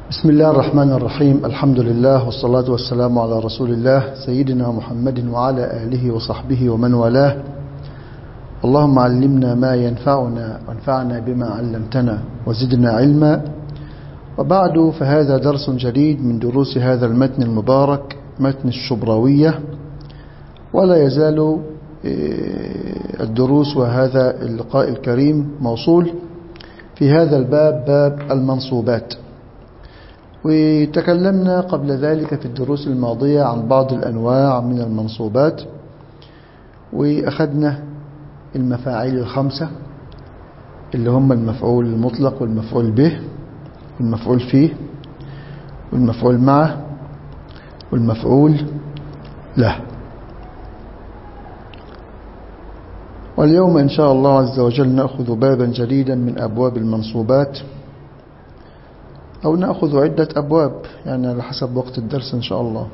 بسم الله الرحمن الرحيم الحمد لله والصلاة والسلام على رسول الله سيدنا محمد وعلى آله وصحبه ومن والاه اللهم علمنا ما ينفعنا وانفعنا بما علمتنا وزدنا علما وبعد فهذا درس جديد من دروس هذا المتن المبارك متن الشبراوية ولا يزال الدروس وهذا اللقاء الكريم موصول في هذا الباب باب المنصوبات وتكلمنا قبل ذلك في الدروس الماضية عن بعض الأنواع من المنصوبات وأخذنا المفاعيل الخمسة اللي هم المفعول المطلق والمفعول به والمفعول فيه والمفعول معه والمفعول له واليوم إن شاء الله عز وجل نأخذ بابا جديدا من أبواب المنصوبات أو نأخذ عدة أبواب يعني على حسب وقت الدرس إن شاء الله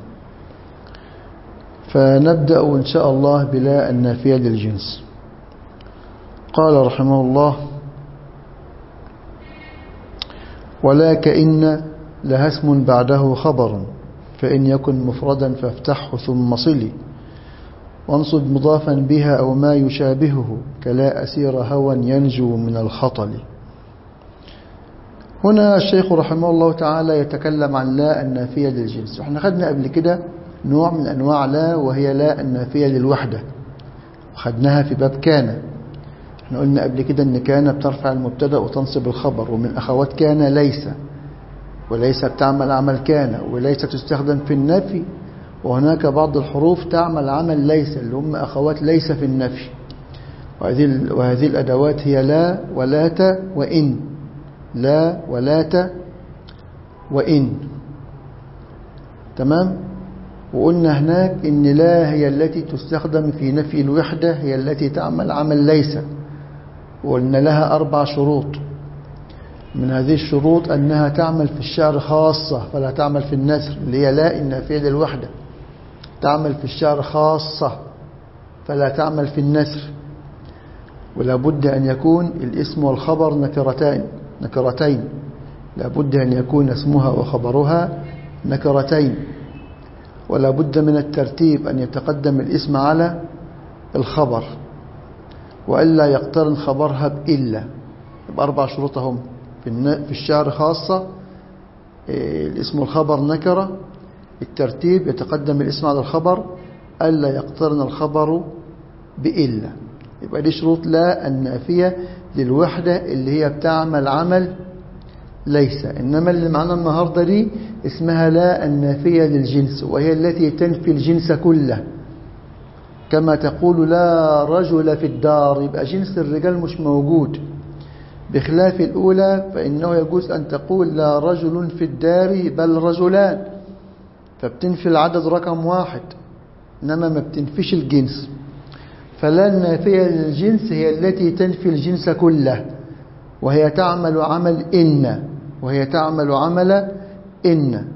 فنبدأ إن شاء الله بلا النافية للجنس قال رحمه الله ولا كإن لها اسم بعده خبر فإن يكن مفردا فافتحه ثم صلي وانصب مضافا بها أو ما يشابهه كلا أسير هوى ينجو من الخطل هنا الشيخ رحمه الله تعالى يتكلم عن لا النافية للجنس احنا خدنا قبل كده نوع من أنواع لا وهي لا النافية للوحدة وخدناها في باب كان احنا قلنا قبل كده ان كان بترفع المبتدا وتنصب الخبر ومن أخوات كان ليس وليس بتعمل عمل كان وليس تستخدم في النفي وهناك بعض الحروف تعمل عمل ليس اللي هم أخوات ليس في النفي وهذه, وهذه الأدوات هي لا ولات وإن لا ولات وإن تمام وقلنا هناك إن لا هي التي تستخدم في نفي الوحدة هي التي تعمل عمل ليس وقلنا لها أربع شروط من هذه الشروط أنها تعمل في الشعر خاصة فلا تعمل في النسر اللي هي لا النافية للوحدة تعمل في الشعر خاصة فلا تعمل في النسر ولا بد أن يكون الاسم والخبر نكرتين نكرتين لا بد أن يكون اسمها وخبرها نكرتين ولا بد من الترتيب أن يتقدم الاسم على الخبر وإلا يقترن خبرها بإلا بأربع شروط هم في الشعر خاصة الاسم والخبر نكرة الترتيب يتقدم الاسم على الخبر ألا يقترن الخبر بإلا يبقى دي شروط لا النافية للوحدة اللي هي بتعمل عمل ليس إنما اللي معنا النهاردة دي اسمها لا النافية للجنس وهي التي تنفي الجنس كله كما تقول لا رجل في الدار يبقى جنس الرجال مش موجود بخلاف الأولى فإنه يجوز أن تقول لا رجل في الدار بل رجلان فبتنفي العدد رقم واحد إنما ما بتنفيش الجنس فلا النافية للجنس هي التي تنفي الجنس كله وهي تعمل عمل إن وهي تعمل عمل إن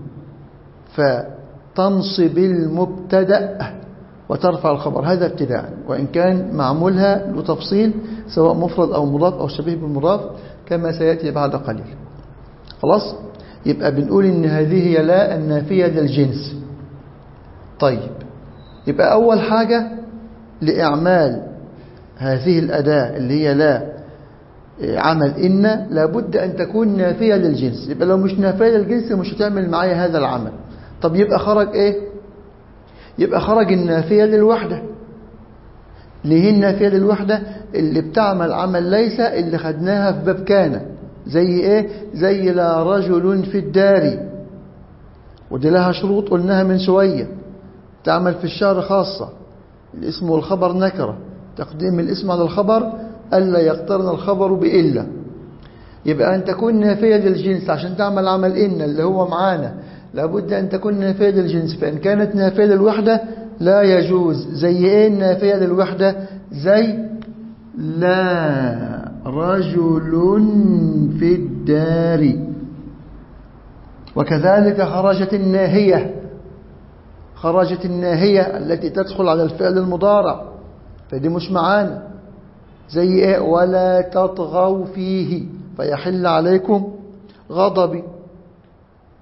فتنصب المبتدأ وترفع الخبر هذا ابتداء وإن كان معمولها له تفصيل سواء مفرد أو مضاف أو شبيه بالمضاف كما سيأتي بعد قليل خلاص يبقى بنقول إن هذه هي لا النافية للجنس طيب يبقى أول حاجة لإعمال هذه الأداة اللي هي لا عمل إن لابد أن تكون نافية للجنس يبقى لو مش نافية للجنس مش هتعمل معايا هذا العمل طب يبقى خرج إيه يبقى خرج النافية للوحدة اللي هي النافية للوحدة اللي بتعمل عمل ليس اللي خدناها في باب كان زي ايه زي لا رجل في الدار ودي لها شروط قلناها من شوية تعمل في الشعر خاصة الاسم والخبر نكرة تقديم الاسم على الخبر ألا يقترن الخبر بإلا يبقى أن تكون نافية للجنس عشان تعمل عمل إن اللي هو معانا لابد أن تكون نافية للجنس فإن كانت نافية للوحدة لا يجوز زي إيه النافية للوحدة زي لا رجل في الدار وكذلك خرجت الناهية خرجت الناهية التي تدخل على الفعل المضارع فدي مش معانا زي ايه ولا تطغوا فيه فيحل عليكم غضبي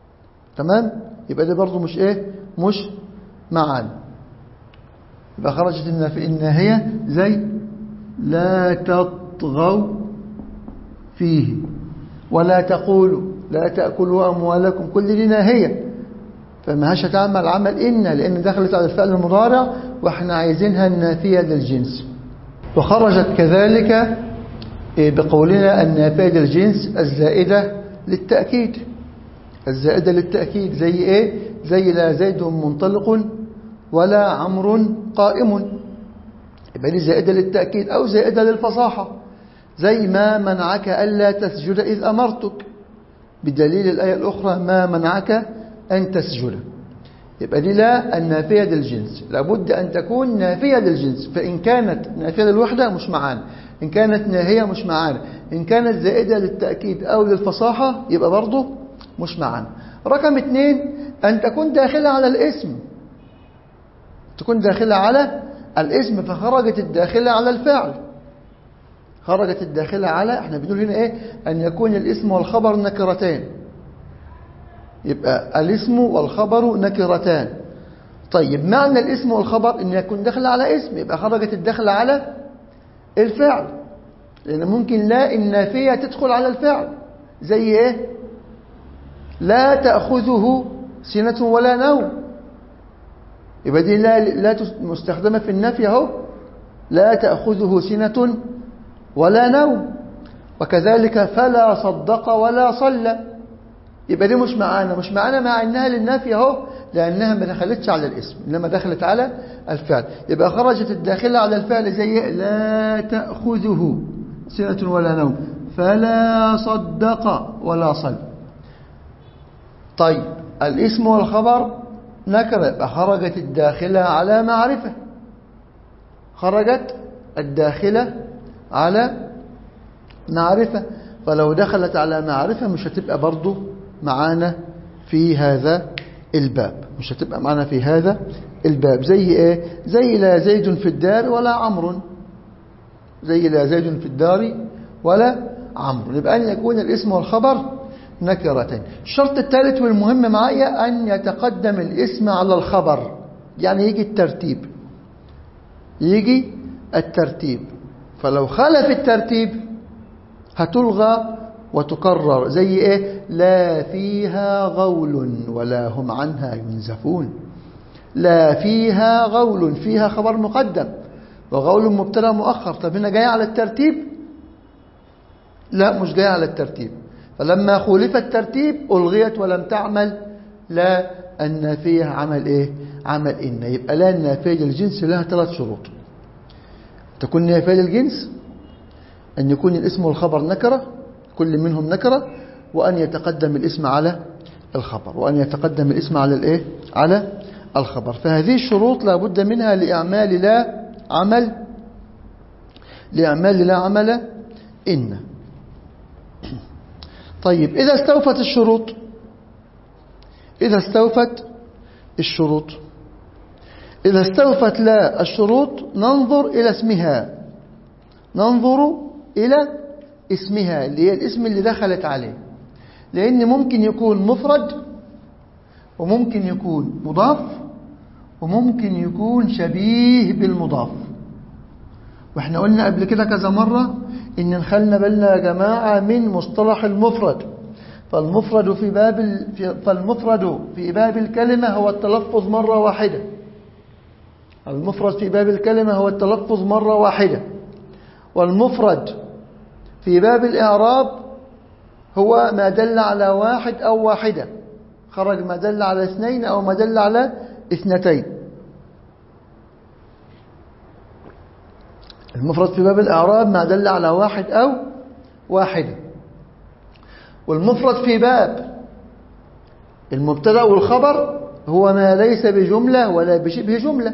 تمام يبقى ده برضو مش ايه مش معان يبقى خرجت الناهية زي لا تطغوا فيه ولا تقولوا لا تأكلوا أموالكم كل دي ناهية فما هاش هتعمل عمل إن لأن دخلت على الفعل المضارع وإحنا عايزينها النافية للجنس وخرجت كذلك بقولنا النافية للجنس الزائدة للتأكيد الزائدة للتأكيد زي إيه زي لا زيد منطلق ولا عمرو قائم يبقى دي زائدة للتأكيد أو زائدة للفصاحة زي ما منعك ألا تسجد إذ أمرتك بدليل الآية الأخرى ما منعك أن تسجد يبقى دي لا النافية للجنس لابد أن تكون نافية للجنس فإن كانت نافية للوحدة مش معانا إن كانت ناهية مش معانا إن كانت زائدة للتأكيد أو للفصاحة يبقى برضه مش معانا رقم اثنين أن تكون داخلة على الاسم تكون داخلة على الاسم فخرجت الداخلة على الفعل خرجت الداخلة على احنا بنقول هنا ايه أن يكون الاسم والخبر نكرتين يبقى الاسم والخبر نكرتان طيب معنى الاسم والخبر ان يكون داخل على اسم يبقى خرجت الداخل على الفعل لان ممكن لا النافية تدخل على الفعل زي ايه لا تأخذه سنة ولا نوم يبقى دي لا, لا مستخدمة في النفي اهو لا تأخذه سنة ولا نوم وكذلك فلا صدق ولا صلى يبقى دي مش معانا مش معانا مع انها للنفي اهو لانها ما دخلتش على الاسم انما دخلت على الفعل يبقى خرجت الداخله على الفعل زي لا تاخذه سنه ولا نوم فلا صدق ولا صل طيب الاسم والخبر نكره يبقى خرجت الداخله على معرفه خرجت الداخله على معرفه فلو دخلت على معرفه مش هتبقى برضه معانا في هذا الباب مش هتبقى معانا في هذا الباب زي ايه زي لا زيد في الدار ولا عمرو زي لا زيد في الدار ولا عمرو يبقى أن يكون الاسم والخبر نكرتين الشرط الثالث والمهم معايا أن يتقدم الاسم على الخبر يعني يجي الترتيب يجي الترتيب فلو خلف الترتيب هتلغى وتكرر زي ايه لا فيها غول ولا هم عنها ينزفون لا فيها غول فيها خبر مقدم وغول مبتدا مؤخر طب هنا جاي على الترتيب لا مش جاي على الترتيب فلما خولف الترتيب ألغيت ولم تعمل لا النافية عمل ايه عمل إن يبقى لا النافية للجنس لها ثلاث شروط تكون نافية للجنس أن يكون الاسم والخبر نكره كل منهم نكرة وأن يتقدم الاسم على الخبر وأن يتقدم الاسم على الإيه؟ على الخبر فهذه الشروط لا بد منها لإعمال لا عمل لإعمال لا عمل إن طيب إذا استوفت الشروط إذا استوفت الشروط إذا استوفت لا الشروط ننظر إلى اسمها ننظر إلى اسمها اللي هي الاسم اللي دخلت عليه لأن ممكن يكون مفرد وممكن يكون مضاف وممكن يكون شبيه بالمضاف واحنا قلنا قبل كده كذا مرة ان نخلنا بالنا يا جماعة من مصطلح المفرد فالمفرد في باب فالمفرد في باب الكلمة هو التلفظ مرة واحدة المفرد في باب الكلمة هو التلفظ مرة واحدة والمفرد في باب الإعراب هو ما دل على واحد أو واحدة خرج ما دل على اثنين أو ما دل على اثنتين المفرد في باب الإعراب ما دل على واحد أو واحدة والمفرد في باب المبتدا والخبر هو ما ليس بجملة ولا بشبه جملة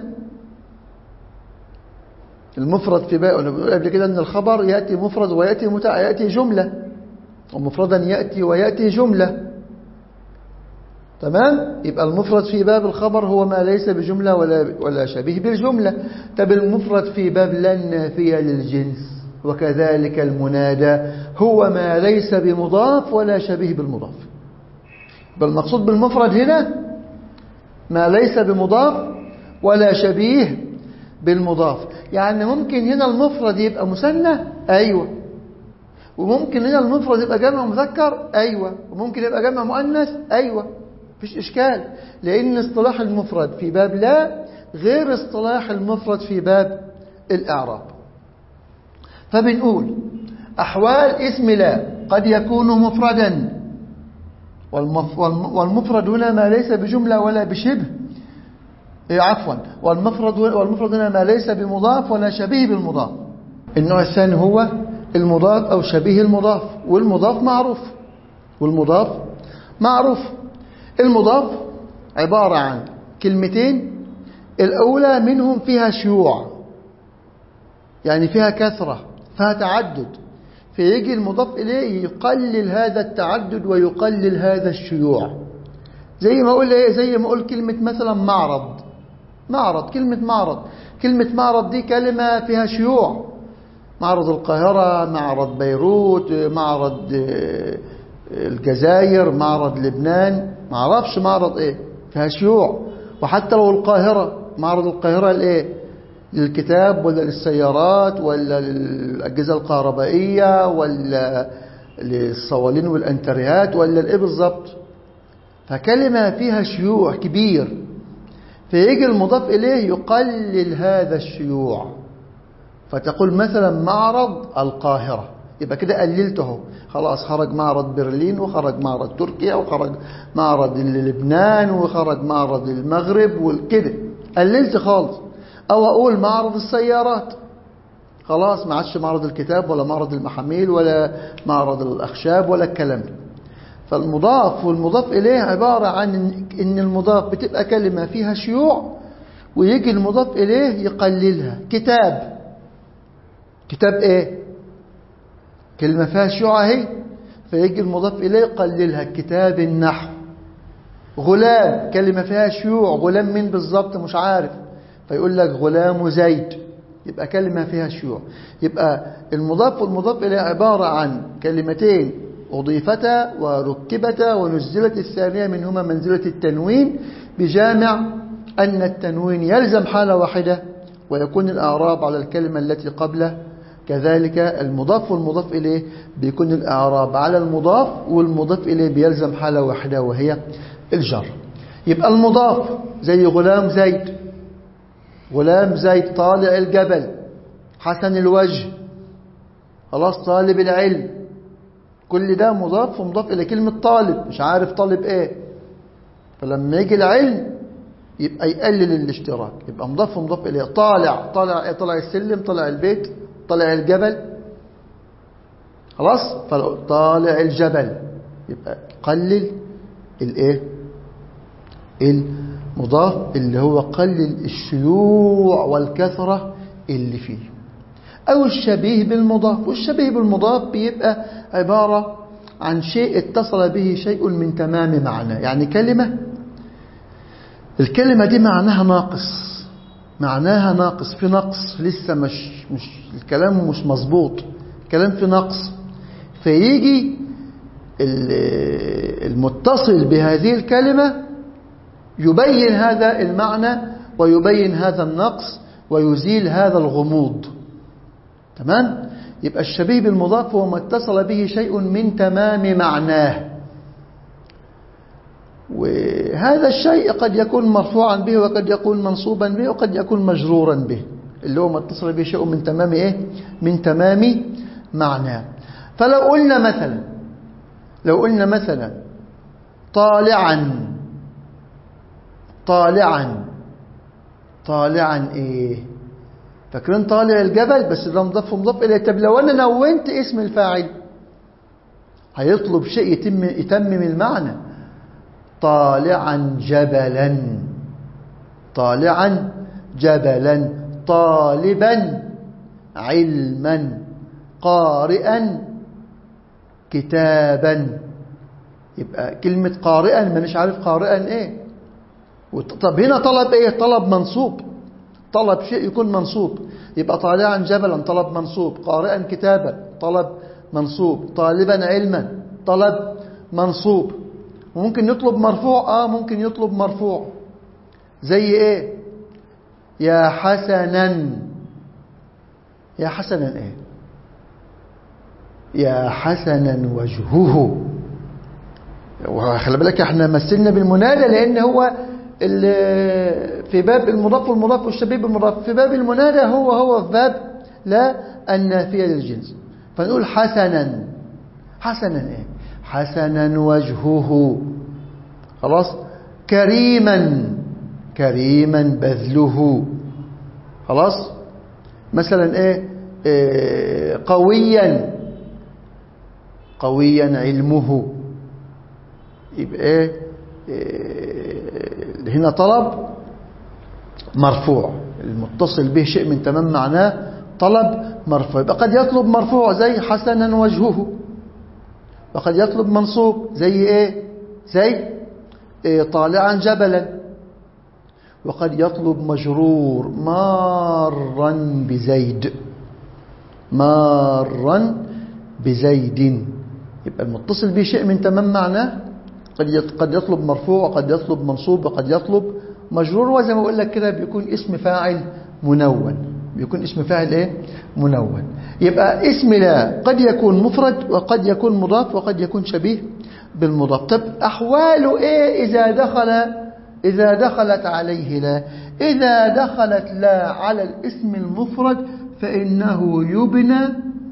المفرد في باب أنا بقول قبل كده أن الخبر يأتي مفرد ويأتي متع... يأتي جملة ومفردا يأتي ويأتي جملة تمام يبقى المفرد في باب الخبر هو ما ليس بجملة ولا ولا شبيه بالجملة طب المفرد في باب لا النافية للجنس وكذلك المنادى هو ما ليس بمضاف ولا شبيه بالمضاف بل المقصود بالمفرد هنا ما ليس بمضاف ولا شبيه بالمضاف يعني ممكن هنا المفرد يبقى مثنى أيوة وممكن هنا المفرد يبقى جمع مذكر أيوة وممكن يبقى جمع مؤنث أيوة مفيش إشكال لأن اصطلاح المفرد في باب لا غير اصطلاح المفرد في باب الإعراب فبنقول أحوال اسم لا قد يكون مفردا والمفرد هنا ما ليس بجملة ولا بشبه إيه عفوا والمفرد والمفرد هنا ما ليس بمضاف ولا شبيه بالمضاف النوع الثاني هو المضاف أو شبيه المضاف والمضاف معروف والمضاف معروف المضاف عبارة عن كلمتين الأولى منهم فيها شيوع يعني فيها كثرة فيها تعدد فيجي المضاف إليه يقلل هذا التعدد ويقلل هذا الشيوع زي ما أقول إيه زي ما أقول كلمة مثلا معرض معرض كلمة معرض كلمة معرض دي كلمة فيها شيوع معرض القاهرة معرض بيروت معرض الجزائر معرض لبنان ما اعرفش معرض ايه فيها شيوع وحتى لو القاهرة معرض القاهرة الايه للكتاب ولا للسيارات ولا للأجهزة الكهربائية ولا للصوالين والأنتريات ولا الإيه بالظبط فكلمة فيها شيوع كبير فيجي المضاف إليه يقلل هذا الشيوع فتقول مثلا معرض القاهرة يبقى كده قللته خلاص خرج معرض برلين وخرج معرض تركيا وخرج معرض لبنان وخرج معرض المغرب وكده قللت خالص أو أقول معرض السيارات خلاص ما عادش معرض الكتاب ولا معرض المحاميل ولا معرض الأخشاب ولا الكلام ده فالمضاف والمضاف إليه عبارة عن إن المضاف بتبقى كلمة فيها شيوع ويجي المضاف إليه يقللها كتاب كتاب إيه كلمة فيها شيوع اهي فيجي المضاف إليه يقللها كتاب النحو غلام كلمة فيها شيوع غلام مين بالظبط مش عارف فيقول لك غلام زيد يبقى كلمة فيها شيوع يبقى المضاف والمضاف إليه عبارة عن كلمتين أضيفتا وركبتا ونزلت الثانية منهما منزلة التنوين بجامع أن التنوين يلزم حالة واحدة ويكون الأعراب على الكلمة التي قبله كذلك المضاف والمضاف إليه بيكون الإعراب على المضاف والمضاف إليه بيلزم حالة واحدة وهي الجر يبقى المضاف زي غلام زيد غلام زيد طالع الجبل حسن الوجه خلاص طالب العلم كل ده مضاف ومضاف إلى كلمة طالب مش عارف طالب ايه فلما يجي العلم يبقى يقلل الاشتراك يبقى مضاف ومضاف إليه طالع طالع ايه طالع السلم طالع البيت طالع الجبل خلاص طالع الجبل يبقى قلل الايه المضاف اللي هو قلل الشيوع والكثرة اللي فيه أو الشبيه بالمضاف والشبيه بالمضاف بيبقى عبارة عن شيء اتصل به شيء من تمام معنى يعني كلمة الكلمة دي معناها ناقص معناها ناقص في نقص لسه مش, مش الكلام مش مظبوط الكلام في نقص فيجي المتصل بهذه الكلمة يبين هذا المعنى ويبين هذا النقص ويزيل هذا الغموض تمام يبقى الشبيه بالمضاف هو ما اتصل به شيء من تمام معناه وهذا الشيء قد يكون مرفوعا به وقد يكون منصوبا به وقد يكون مجرورا به اللي هو ما اتصل به شيء من تمام ايه من تمام معناه فلو قلنا مثلا لو قلنا مثلا طالعا طالعا طالعا ايه فاكرين طالع الجبل بس ده مضاف مضاف اليه طب لو انا نونت اسم الفاعل هيطلب شيء يتم يتمم المعنى طالعا جبلا طالعا جبلا طالبا علما قارئا كتابا يبقى كلمة قارئا ما مش عارف قارئا ايه طب هنا طلب ايه طلب منصوب طلب شيء يكون منصوب يبقى طالعا جبلا طلب منصوب قارئا كتابا طلب منصوب طالبا علما طلب منصوب وممكن يطلب مرفوع اه ممكن يطلب مرفوع زي ايه يا حسنا يا حسنا ايه يا حسنا وجهه وخلي بالك احنا مثلنا بالمنادى لان هو في باب المضاف والمضاف والشبيه بالمضاف في باب المنادى هو هو في باب لا النافيه للجنس فنقول حسنا حسنا ايه حسنا وجهه خلاص كريما كريما بذله خلاص مثلا ايه, إيه قويا قويا علمه يبقى ايه, إيه هنا طلب مرفوع المتصل به شيء من تمام معناه طلب مرفوع يبقى قد يطلب مرفوع زي حسنا وجهه وقد يطلب منصوب زي ايه زي إيه طالعا جبلا وقد يطلب مجرور مارا بزيد مارا بزيد يبقى المتصل به شيء من تمام معناه قد قد يطلب مرفوع وقد يطلب منصوب وقد يطلب مجرور وزي ما بقول لك كده بيكون اسم فاعل منون بيكون اسم فاعل ايه منون يبقى اسم لا قد يكون مفرد وقد يكون مضاف وقد يكون شبيه بالمضاف طب احواله ايه اذا دخل اذا دخلت عليه لا اذا دخلت لا على الاسم المفرد فانه يبنى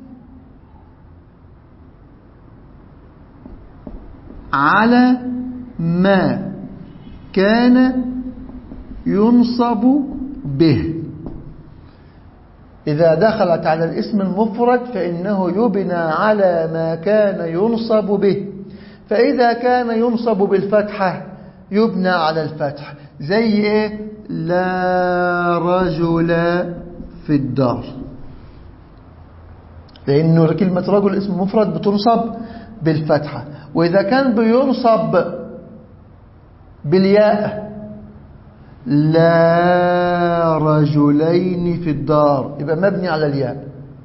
على ما كان ينصب به إذا دخلت على الاسم المفرد فإنه يبنى على ما كان ينصب به فإذا كان ينصب بالفتحة يبنى على الفتح زي إيه لا رجل في الدار لأنه كلمة رجل اسم مفرد بتنصب بالفتحة وإذا كان بينصب بالياء لا رجلين في الدار يبقى مبني على الياء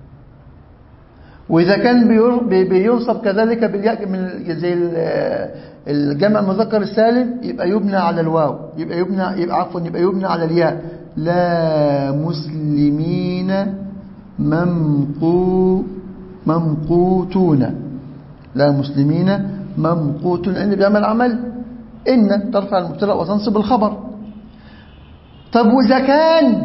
وإذا كان بينصب كذلك بالياء من زي الجمع المذكر السالم يبقى يبنى على الواو يبقى يبنى يبقى عفوا يبقى يبنى على الياء لا مسلمين ممقو ممقوتون لا مسلمين ممقوتون ان بيعمل عمل ان ترفع المبتدا وتنصب الخبر طب وإذا كان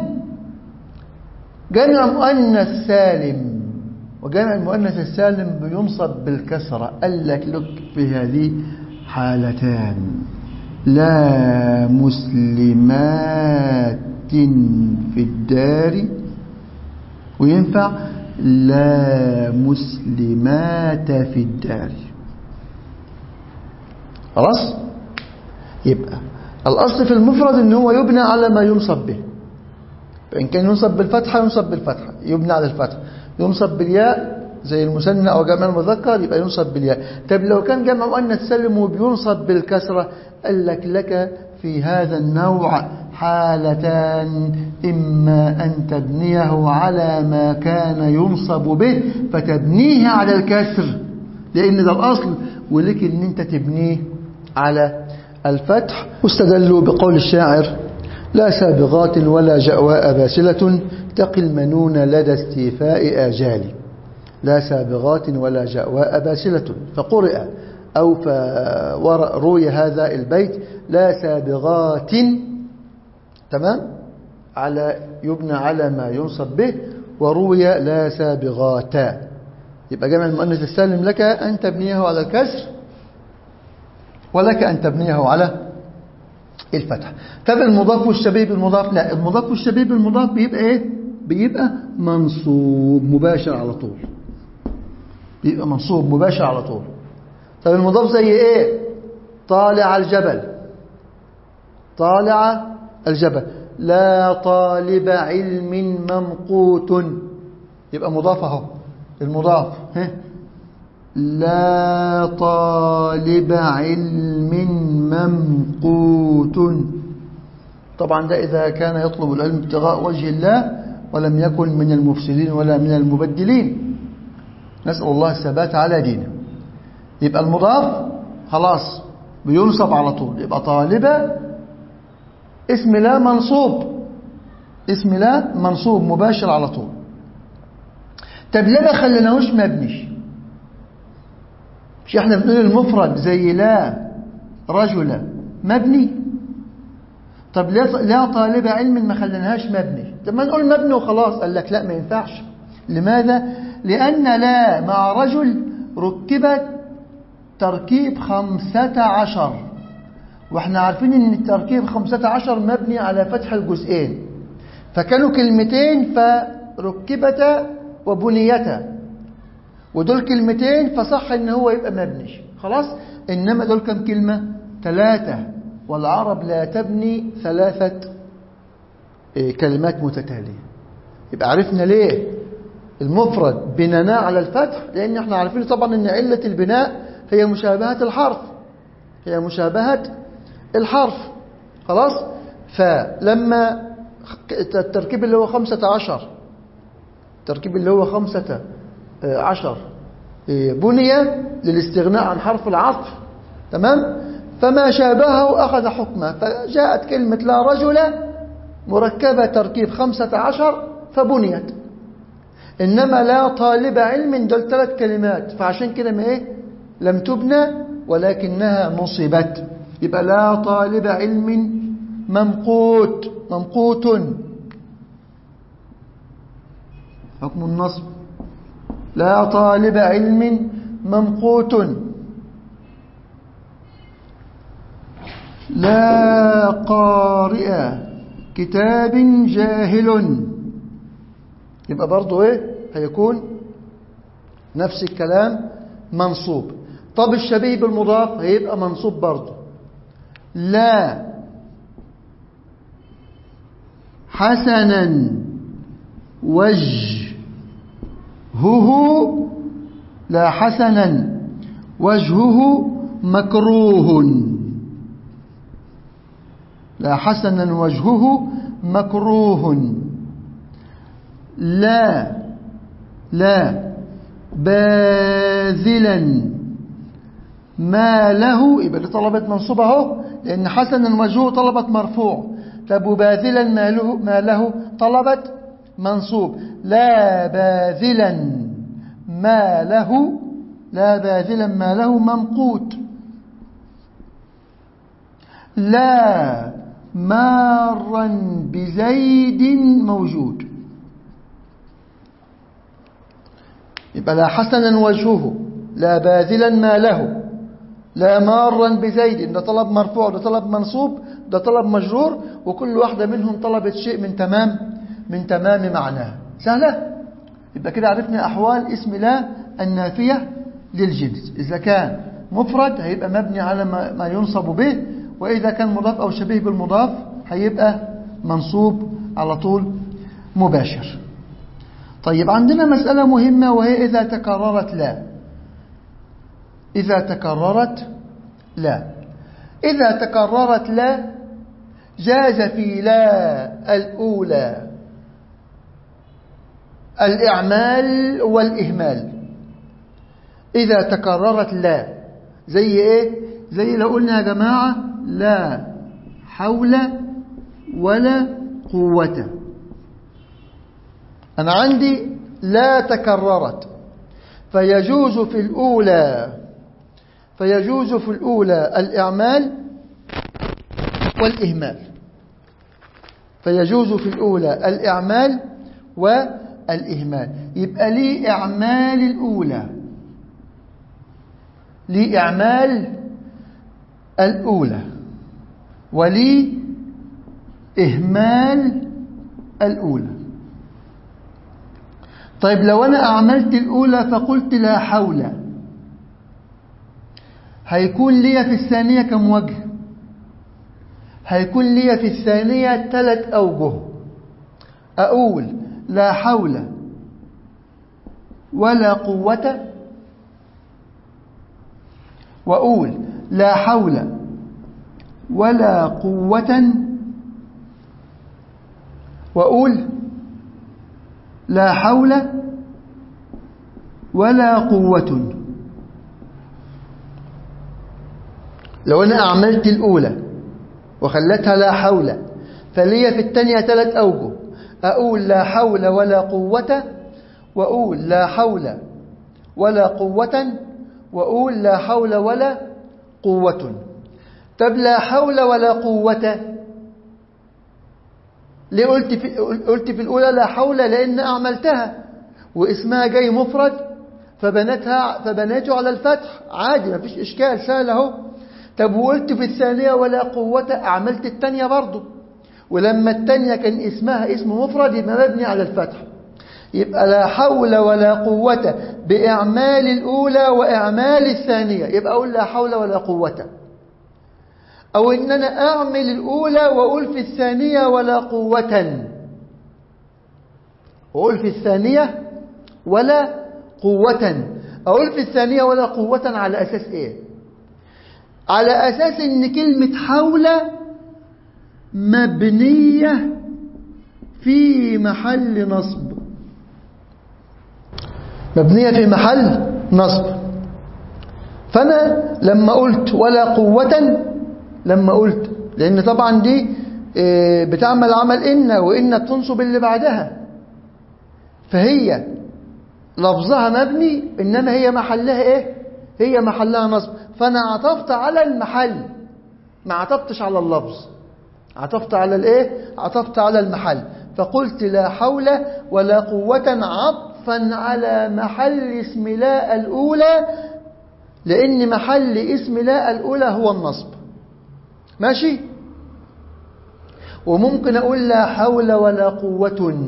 جمع مؤنث سالم وجمع المؤنث السالم بينصب بالكسرة قال لك لك في هذه حالتان لا مسلمات في الدار وينفع لا مسلمات في الدار خلاص يبقى الأصل في المفرد ان هو يبنى على ما ينصب به فإن كان ينصب بالفتحة ينصب بالفتحة يبنى على الفتحة ينصب بالياء زي المثنى أو جمع المذكر يبقى ينصب بالياء طب لو كان جمع مؤنث سلم وبينصب بالكسرة قال لك لك في هذا النوع حالتان إما أن تبنيه على ما كان ينصب به فتبنيه على الكسر لأن ده الأصل ولك أن أنت تبنيه على الفتح واستدلوا بقول الشاعر لا سابغات ولا جأواء باسلة تقي المنون لدى استيفاء آجال لا سابغات ولا جأواء باسلة فقرئ أو روي هذا البيت لا سابغات تمام على يبنى على ما ينصب به وروي لا سابغاتا يبقى جمع المؤنث السالم لك أن تبنيه على الكسر ولك أن تبنيه على الفتح طب المضاف والشبيه بالمضاف لا المضاف والشبيه بالمضاف بيبقى ايه بيبقى منصوب مباشر على طول بيبقى منصوب مباشر على طول طب المضاف زي ايه طالع الجبل طالع الجبل لا طالب علم ممقوت يبقى مضاف اهو المضاف ها لا طالب علم ممقوت طبعا ده إذا كان يطلب العلم ابتغاء وجه الله ولم يكن من المفسدين ولا من المبدلين نسأل الله الثبات على دينه يبقى المضاف خلاص بينصب على طول يبقى طالبة اسم لا منصوب اسم لا منصوب مباشر على طول طب ليه ما خليناهوش مبني مش احنا بنقول المفرد زي لا رجل مبني طب ليه لا طالب علم ما خليناهاش مبني طب ما نقول مبني وخلاص قال لك لا ما ينفعش لماذا لأن لا مع رجل ركبت تركيب خمسة عشر واحنا عارفين ان التركيب خمسة عشر مبني على فتح الجزئين فكانوا كلمتين فركبتا وبنيتا ودول كلمتين فصح ان هو يبقى مبني خلاص انما دول كم كلمة ثلاثة والعرب لا تبني ثلاثة كلمات متتالية يبقى عرفنا ليه المفرد بنانا على الفتح لان احنا عارفين طبعا ان علة البناء هي مشابهة الحرف هي مشابهة الحرف خلاص فلما التركيب اللي هو خمسة عشر التركيب اللي هو خمسة عشر بني للاستغناء عن حرف العطف تمام فما شابهه أخذ حكمه فجاءت كلمة لا رجل مركبة تركيب خمسة عشر فبنيت إنما لا طالب علم دول ثلاث كلمات فعشان كده ما إيه لم تبنى ولكنها نصبت يبقى لا طالب علم ممقوت ممقوت حكم النصب لا طالب علم ممقوت لا قارئ كتاب جاهل يبقى برضو ايه هيكون نفس الكلام منصوب طب الشبيه بالمضاف هيبقى منصوب برضو لا حسنا وجهه لا حسنا وجهه مكروه لا حسنا وجهه مكروه لا لا باذلا ما له يبقى دي طلبت منصوبة اهو لأن حسنا وجهه طلبت مرفوع طب وباذلا ما له, ما له طلبت منصوب لا باذلا ما له لا باذلا ما له ممقوت لا مارا بزيد موجود يبقى لا حسنا وجهه لا باذلا ما له لا مارا بزيد ده طلب مرفوع ده طلب منصوب ده طلب مجرور وكل واحدة منهم طلبت شيء من تمام من تمام معناه سهلة يبقى كده عرفنا أحوال اسم لا النافية للجنس إذا كان مفرد هيبقى مبني على ما ينصب به وإذا كان مضاف أو شبيه بالمضاف هيبقى منصوب على طول مباشر طيب عندنا مسألة مهمة وهي إذا تكررت لا إذا تكررت لا إذا تكررت لا جاز في لا الأولى الإعمال والإهمال إذا تكررت لا زي إيه زي لو قلنا يا جماعة لا حول ولا قوة أنا عندي لا تكررت فيجوز في الأولى فيجوز في الأولى الإعمال والإهمال فيجوز في الأولى الإعمال والإهمال يبقى لي إعمال الأولى لي إعمال الأولى ولي إهمال الأولى طيب لو أنا أعملت الأولى فقلت لا حول هيكون لي في الثانية كم وجه هيكون لي في الثانية ثلاث أوجه أقول لا حول ولا قوة وأقول لا حول ولا قوة وأقول لا حول ولا قوة لو أنا أعملت الأولى وخلتها لا حول فلي في الثانية ثلاث أوجه أقول لا حول ولا قوة وأقول لا حول ولا قوة وأقول لا حول ولا قوة طب لا حول ولا قوة ليه قلت في, قلت في الأولى لا حول لأن أعملتها واسمها جاي مفرد فبنتها فبنيته على الفتح عادي ما فيش إشكال سهل اهو طب وقلت في الثانية ولا قوة أعملت الثانية برضه ولما الثانية كان اسمها اسم مفرد يبقى مبني على الفتح يبقى لا حول ولا قوة بإعمال الأولى وإعمال الثانية يبقى أقول لا حول ولا قوة أو إن أنا أعمل الأولى وأقول في الثانية ولا قوة وأقول في الثانية ولا قوة أقول في الثانية ولا قوة على أساس إيه على أساس إن كلمة حول مبنية في محل نصب مبنية في محل نصب فأنا لما قلت ولا قوة لما قلت لأن طبعا دي بتعمل عمل إن وإن بتنصب اللي بعدها فهي لفظها مبني إنما هي محلها إيه هي محلها نصب فأنا عطفت على المحل ما عطفتش على اللفظ عطفت على الإيه عطفت على المحل فقلت لا حول ولا قوة عطفا على محل اسم لا الأولى لأن محل اسم لا الأولى هو النصب ماشي وممكن أقول لا حول ولا قوة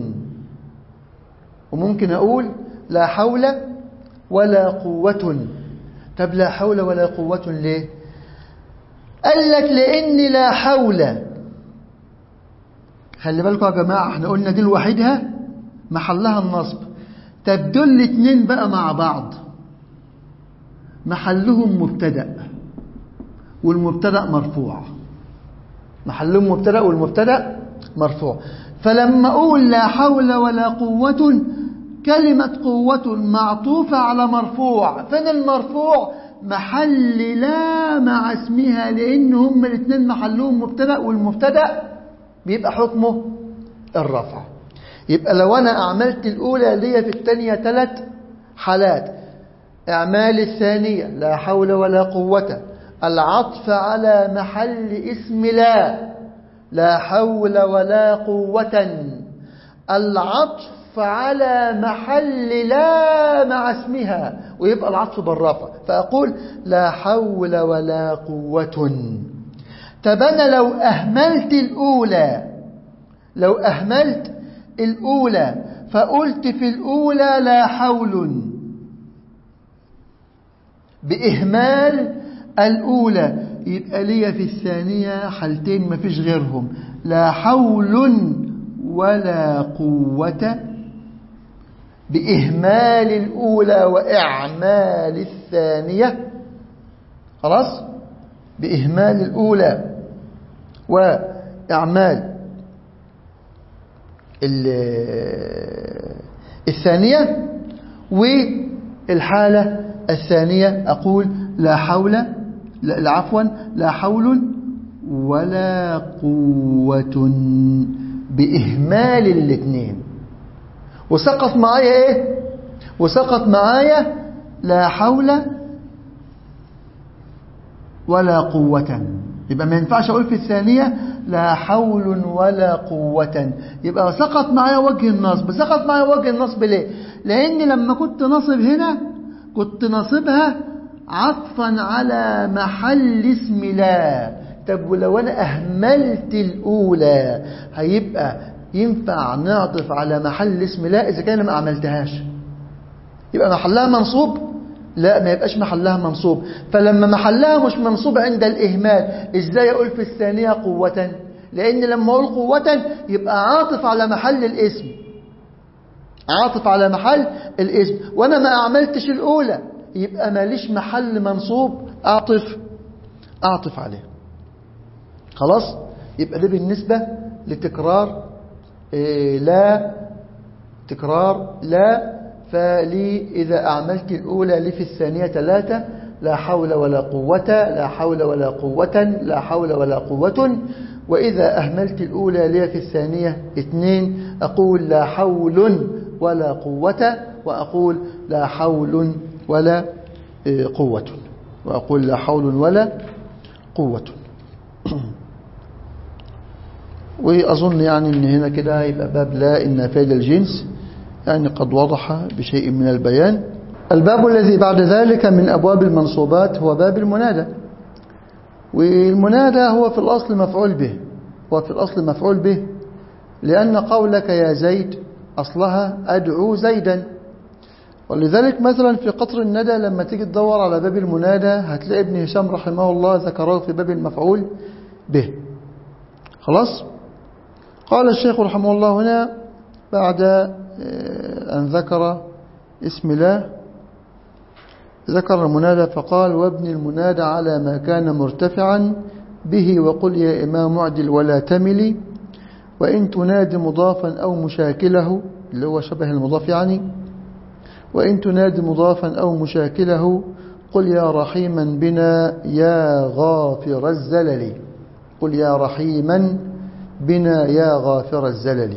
وممكن أقول لا حول ولا قوة طب لا حول ولا قوة ليه قال لك لأن لا حول خلي بالكم يا جماعة احنا قلنا دي لوحدها محلها النصب طب دول الاثنين بقى مع بعض محلهم مبتدأ والمبتدأ مرفوع محلهم مبتدأ والمبتدأ مرفوع فلما أقول لا حول ولا قوة كلمة قوة معطوفة على مرفوع فين المرفوع محل لا مع اسمها لأن هم الاثنين محلهم مبتدأ والمبتدأ بيبقى حكمه الرفع يبقى لو أنا أعملت الأولى ليا في الثانية ثلاث حالات إعمال الثانية لا حول ولا قوة العطف على محل اسم لا لا حول ولا قوة العطف على محل لا مع اسمها ويبقى العطف بالرفع فأقول لا حول ولا قوة طب أنا لو أهملت الأولى لو أهملت الأولى فقلت في الأولى لا حول بإهمال الأولى يبقى لي في الثانية حالتين ما فيش غيرهم لا حول ولا قوة بإهمال الأولى وإعمال الثانية خلاص بإهمال الأولى وإعمال الثانية والحالة الثانية أقول لا حول لا عفوا لا حول ولا قوة بإهمال الاثنين وسقط معايا ايه وسقط معايا لا حول ولا قوة يبقى ما ينفعش أقول في الثانية لا حول ولا قوة يبقى سقط معايا وجه النصب سقط معايا وجه النصب ليه لأن لما كنت نصب هنا كنت نصبها عطفا على محل اسم لا طب ولو أنا أهملت الأولى هيبقى ينفع نعطف على محل اسم لا إذا كان ما عملتهاش يبقى محلها منصوب لا ما يبقاش محلها منصوب فلما محلها مش منصوب عند الإهمال إزاي أقول في الثانية قوة لأن لما أقول قوة يبقى عاطف على محل الاسم عاطف على محل الاسم وأنا ما أعملتش الأولى يبقى ماليش محل منصوب أعطف أعطف عليه خلاص يبقى ده بالنسبة لتكرار إيه لا تكرار لا فلي إذا أعملت الأولى لي في الثانية ثلاثة لا حول ولا قوة لا حول ولا قوة لا حول ولا قوة وإذا أهملت الأولى لي في الثانية اثنين أقول لا حول ولا قوة وأقول لا حول ولا قوة وأقول لا حول ولا قوة وأظن يعني أن هنا كده يبقى باب لا النافية للجنس يعني قد وضح بشيء من البيان الباب الذي بعد ذلك من أبواب المنصوبات هو باب المنادى والمنادى هو في الأصل مفعول به هو في الأصل مفعول به لأن قولك يا زيد أصلها أدعو زيدا ولذلك مثلا في قطر الندى لما تيجي تدور على باب المنادى هتلاقي ابن هشام رحمه الله ذكره في باب المفعول به خلاص قال الشيخ رحمه الله هنا بعد أن ذكر اسم الله ذكر المنادى فقال وابن المنادى على ما كان مرتفعا به وقل يا إمام معدل ولا تملي وإن تنادي مضافا أو مشاكله اللي هو شبه المضاف يعني وإن تنادي مضافا أو مشاكله قل يا رحيما بنا يا غافر الزلل قل يا رحيما بنا يا غافر الزلل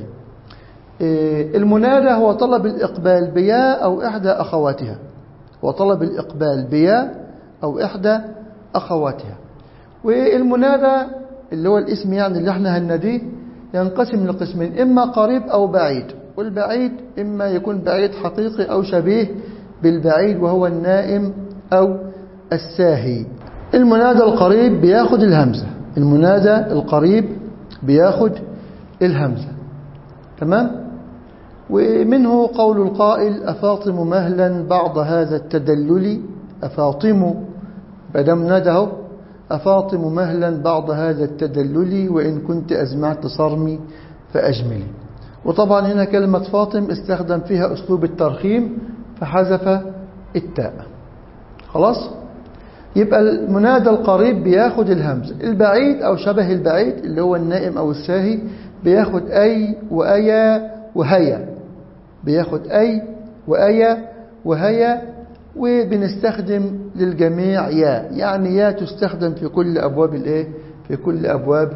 المنادى هو طلب الإقبال بيا أو إحدى أخواتها وطلب الإقبال بيا أو إحدى أخواتها والمنادى اللي هو الاسم يعني اللي احنا هنديه ينقسم لقسمين إما قريب أو بعيد والبعيد إما يكون بعيد حقيقي أو شبيه بالبعيد وهو النائم أو الساهي المنادى القريب بياخد الهمزة المنادى القريب بياخد الهمزة تمام ومنه قول القائل أفاطم مهلا بعض هذا التدلل أفاطم بدم نده أفاطم مهلا بعض هذا التدلل وإن كنت أزمعت صرمي فأجملي وطبعا هنا كلمة فاطم استخدم فيها أسلوب الترخيم فحذف التاء خلاص يبقى المنادى القريب بياخد الهمزة البعيد أو شبه البعيد اللي هو النائم أو الساهي بياخد أي وأيا وهيا بياخد أي وأيا وهيا وبنستخدم للجميع يا يعني يا تستخدم في كل أبواب الإيه في كل أبواب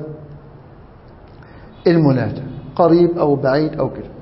المنادى قريب أو بعيد أو كده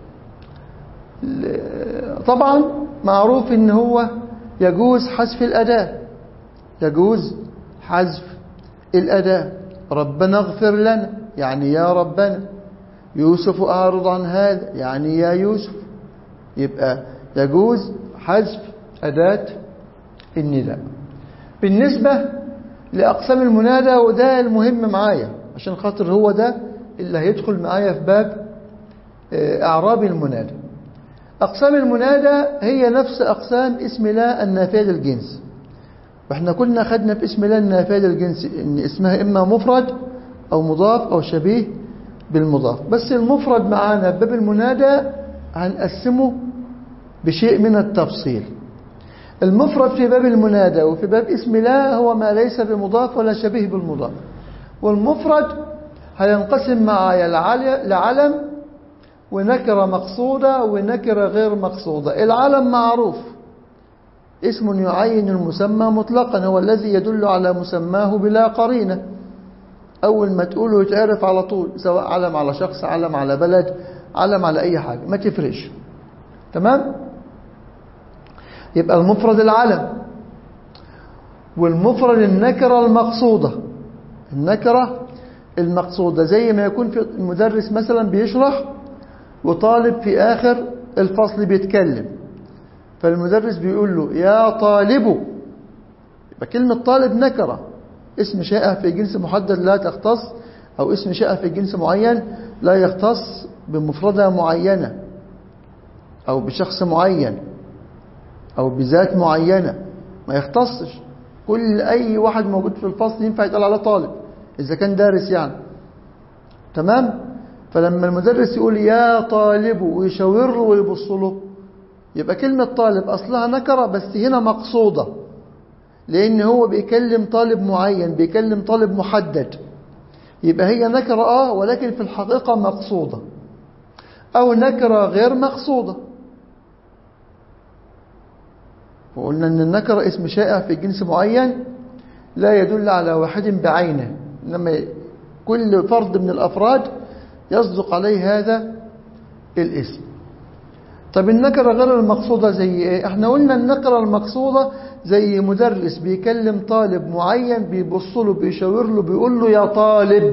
طبعا معروف ان هو يجوز حذف الأداة يجوز حذف الأداة ربنا اغفر لنا يعني يا ربنا يوسف أعرض عن هذا يعني يا يوسف يبقى يجوز حذف أداة النداء بالنسبة لأقسام المنادى وده المهم معايا عشان خاطر هو ده اللي هيدخل معايا في باب أعراب المنادى أقسام المنادى هي نفس أقسام اسم الله النافية للجنس واحنا كنا خدنا في اسم الله النافية للجنس ان اسمها إما مفرد أو مضاف أو شبيه بالمضاف بس المفرد معانا باب المنادى هنقسمه بشيء من التفصيل المفرد في باب المنادى وفي باب اسم الله هو ما ليس بمضاف ولا شبيه بالمضاف والمفرد هينقسم معايا لعلم ونكرة مقصودة ونكرة غير مقصودة العلم معروف اسم يعين المسمى مطلقا هو الذي يدل على مسماه بلا قرينة أول ما تقوله يتعرف على طول سواء علم على شخص علم على بلد علم على أي حاجة ما تفرش تمام يبقى المفرد العلم والمفرد النكرة المقصودة النكرة المقصودة زي ما يكون في المدرس مثلا بيشرح وطالب في آخر الفصل بيتكلم فالمدرس بيقول له يا طالب يبقى كلمة طالب نكرة اسم شائع في جنس محدد لا تختص أو اسم شائع في جنس معين لا يختص بمفردة معينة أو بشخص معين أو بذات معينة ما يختصش كل أي واحد موجود في الفصل ينفع يتقال على طالب إذا كان دارس يعني تمام فلما المدرس يقول يا طالب ويشاور له ويبص له يبقى كلمة طالب أصلها نكرة بس هنا مقصودة لأن هو بيكلم طالب معين بيكلم طالب محدد يبقى هي نكرة آه ولكن في الحقيقة مقصودة أو نكرة غير مقصودة وقلنا أن النكرة اسم شائع في جنس معين لا يدل على واحد بعينه إنما كل فرد من الأفراد يصدق عليه هذا الاسم طب النكرة غير المقصودة زي ايه احنا قلنا النكرة المقصودة زي مدرس بيكلم طالب معين بيبص له بيشاور له بيقول له يا طالب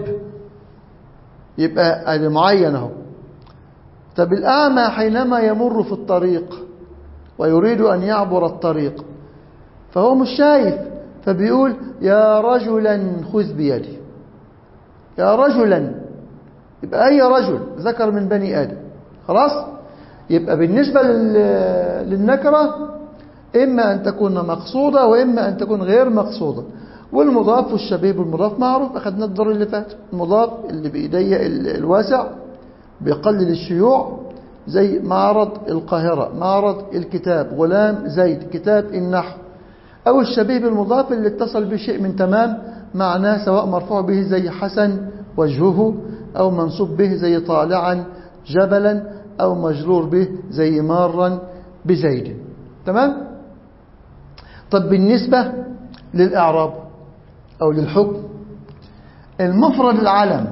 يبقى ادي معين اهو طب الأعمى حينما يمر في الطريق ويريد أن يعبر الطريق فهو مش شايف فبيقول يا رجلا خذ بيدي يا رجلا يبقى أي رجل ذكر من بني آدم خلاص يبقى بالنسبة للنكرة إما أن تكون مقصودة وإما أن تكون غير مقصودة والمضاف والشبيه بالمضاف معروف أخذنا الدور اللي فات المضاف اللي بإيدي الواسع بيقلل الشيوع زي معرض القاهرة معرض الكتاب غلام زيد كتاب النحو أو الشبيه بالمضاف اللي اتصل بشيء من تمام معناه سواء مرفوع به زي حسن وجهه أو منصوب به زي طالعا جبلا أو مجرور به زي مارا بزيد تمام طب بالنسبة للإعراب أو للحكم المفرد العلم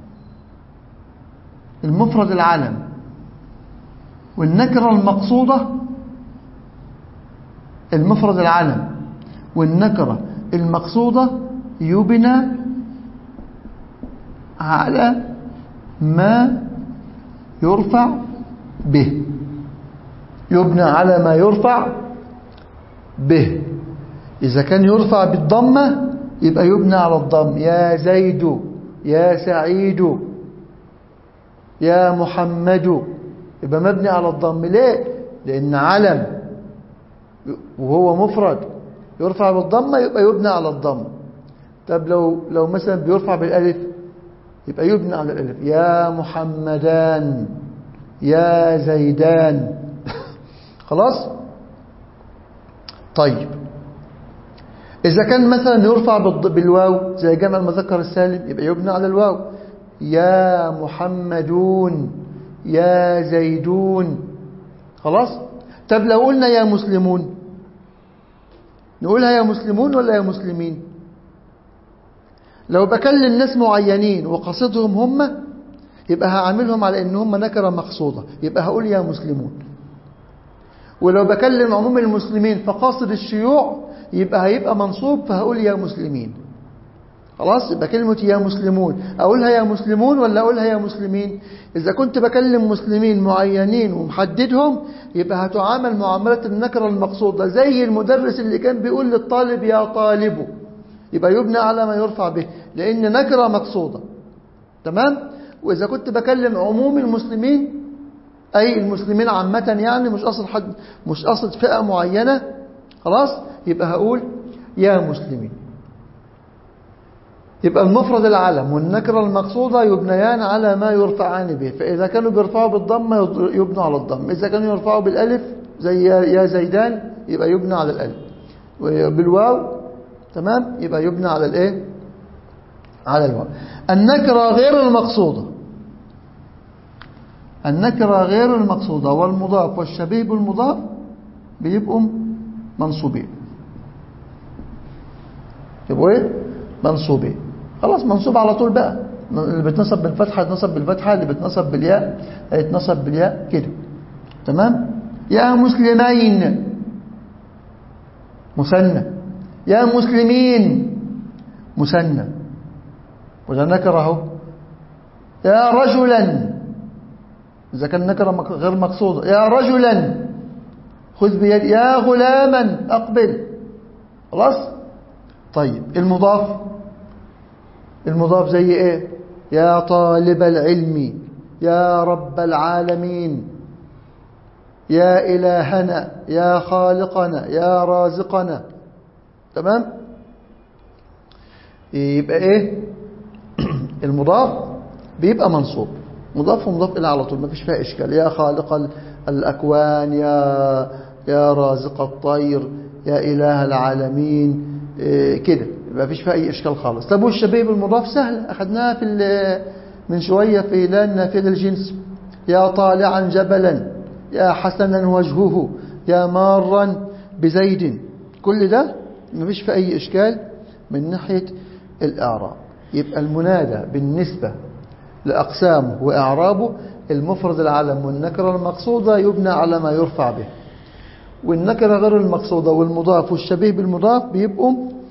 المفرد العلم والنكرة المقصودة المفرد العلم والنكرة المقصودة يبنى على ما يرفع به يبنى على ما يرفع به إذا كان يرفع بالضمة يبقى يبنى على الضم يا زيد يا سعيد يا محمد يبقى مبني على الضم ليه لأن علم وهو مفرد يرفع بالضمة يبقى يبنى على الضم طب لو لو مثلا بيرفع بالالف يبقى يبنى على الالف يا محمدان يا زيدان خلاص طيب إذا كان مثلا يرفع بالواو زي جمع المذكر السالم يبقى يبنى على الواو يا محمدون يا زيدون خلاص طب لو قلنا يا مسلمون نقولها يا مسلمون ولا يا مسلمين لو بكلم ناس معينين وقصدهم هم يبقى هعاملهم على ان هم نكره مقصوده يبقى هقول يا مسلمون ولو بكلم عموم المسلمين فقاصد الشيوع يبقى هيبقى منصوب فهقول يا مسلمين خلاص يبقى كلمة يا مسلمون أقولها يا مسلمون ولا أقولها يا مسلمين إذا كنت بكلم مسلمين معينين ومحددهم يبقى هتعامل معاملة النكرة المقصودة زي المدرس اللي كان بيقول للطالب يا طالب يبقى يبنى على ما يرفع به لأن نكرة مقصودة تمام وإذا كنت بكلم عموم المسلمين أي المسلمين عامة يعني مش قصد حد مش قصد فئة معينة خلاص يبقى هقول يا مسلمين يبقى المفرد العلم والنكرة المقصودة يبنيان على ما يرفعان به فإذا كانوا بيرفعوا بالضمة يبنوا على الضم إذا كانوا يرفعوا بالألف زي يا زيدان يبقى يبنى على الألف وبالواو تمام يبقى يبنى على الايه على الواو النكرة غير المقصودة النكرة غير المقصودة والمضاف والشبيه بالمضاف بيبقوا منصوبين يبقوا ايه منصوبين خلاص منصوب على طول بقى اللي بتنصب بالفتحة يتنصب بالفتحة اللي بتنصب بالياء يتنصب بالياء كده تمام يا مسلمين مثنى يا مسلمين مثنى وده نكره اهو يا رجلا إذا كان نكره غير مقصودة يا رجلا خذ بيد يا غلاما أقبل خلاص طيب المضاف المضاف زي ايه يا طالب العلم يا رب العالمين يا إلهنا يا خالقنا يا رازقنا تمام يبقى ايه المضاف بيبقى منصوب مضاف ومضاف الى على طول ما فيش فيها اشكال يا خالق الاكوان يا يا رازق الطير يا اله العالمين إيه كده ما فيش فيها اي اشكال خالص طب والشبيه بالمضاف سهل اخذناها في من شويه في لان نافيه الجنس يا طالعا جبلا يا حسنا وجهه يا مارا بزيد كل ده مفيش في أي إشكال من ناحية الإعراب يبقى المنادى بالنسبة لأقسامه وإعرابه المفرد العلم والنكرة المقصودة يبنى على ما يرفع به والنكرة غير المقصودة والمضاف والشبيه بالمضاف بيبقوا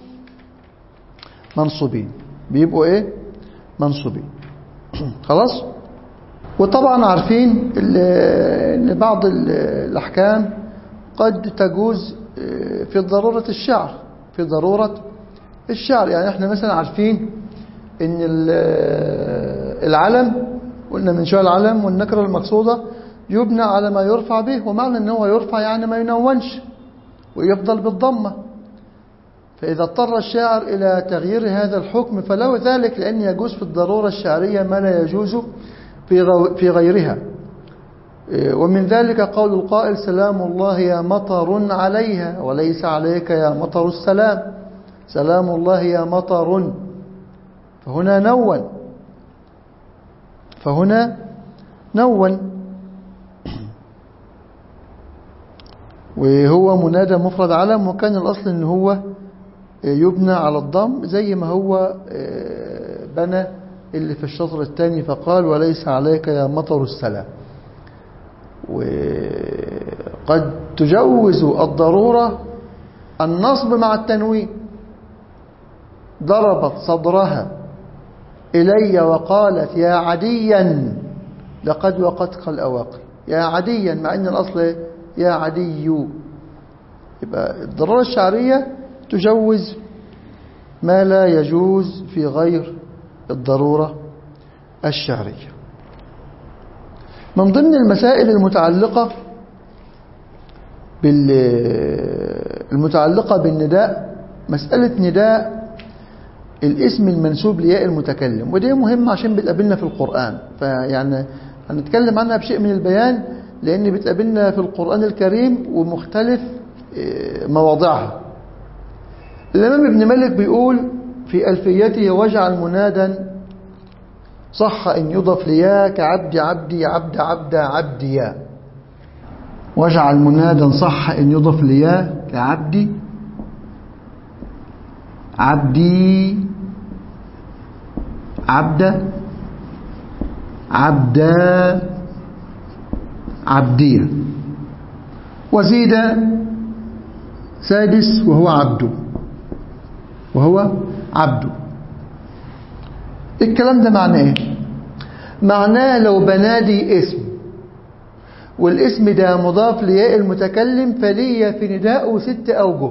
منصوبين بيبقوا ايه منصوبين خلاص وطبعا عارفين ان بعض الأحكام قد تجوز في ضرورة الشعر في ضرورة الشعر يعني احنا مثلا عارفين ان العلم قلنا من شوية العلم والنكرة المقصودة يبنى على ما يرفع به ومعنى ان هو يرفع يعني ما ينونش ويفضل بالضمة فإذا اضطر الشاعر إلى تغيير هذا الحكم فله ذلك لأن يجوز في الضرورة الشعرية ما لا يجوز في غيرها ومن ذلك قول القائل سلام الله يا مطر عليها وليس عليك يا مطر السلام سلام الله يا مطر فهنا نون فهنا نون وهو منادى مفرد علم وكان الأصل ان هو يبنى على الضم زي ما هو بنى اللي في الشطر الثاني فقال وليس عليك يا مطر السلام وقد تجوز الضرورة النصب مع التنوين ضربت صدرها إلي وقالت يا عديا لقد وقتك الأواقي يا عديا مع أن الأصل يا عدي يبقى الضرورة الشعرية تجوز ما لا يجوز في غير الضرورة الشعرية من ضمن المسائل المتعلقة بال المتعلقة بالنداء مسألة نداء الاسم المنسوب لياء المتكلم ودي مهمة عشان بتقابلنا في القرآن فيعني هنتكلم عنها بشيء من البيان لأن بتقابلنا في القرآن الكريم ومختلف مواضعها الإمام ابن مالك بيقول في ألفيته واجعل منادا صح إن يضف ليا كعبد عبدي عبد عبد عبديا واجعل منادا صح إن يضف ليا كعبدي عبدي عبد عبدا عبدية وزيد سادس وهو عبده وهو عبده الكلام ده معناه ايه معناه لو بنادي اسم والاسم ده مضاف لياء المتكلم فليا في نداءه ست أوجه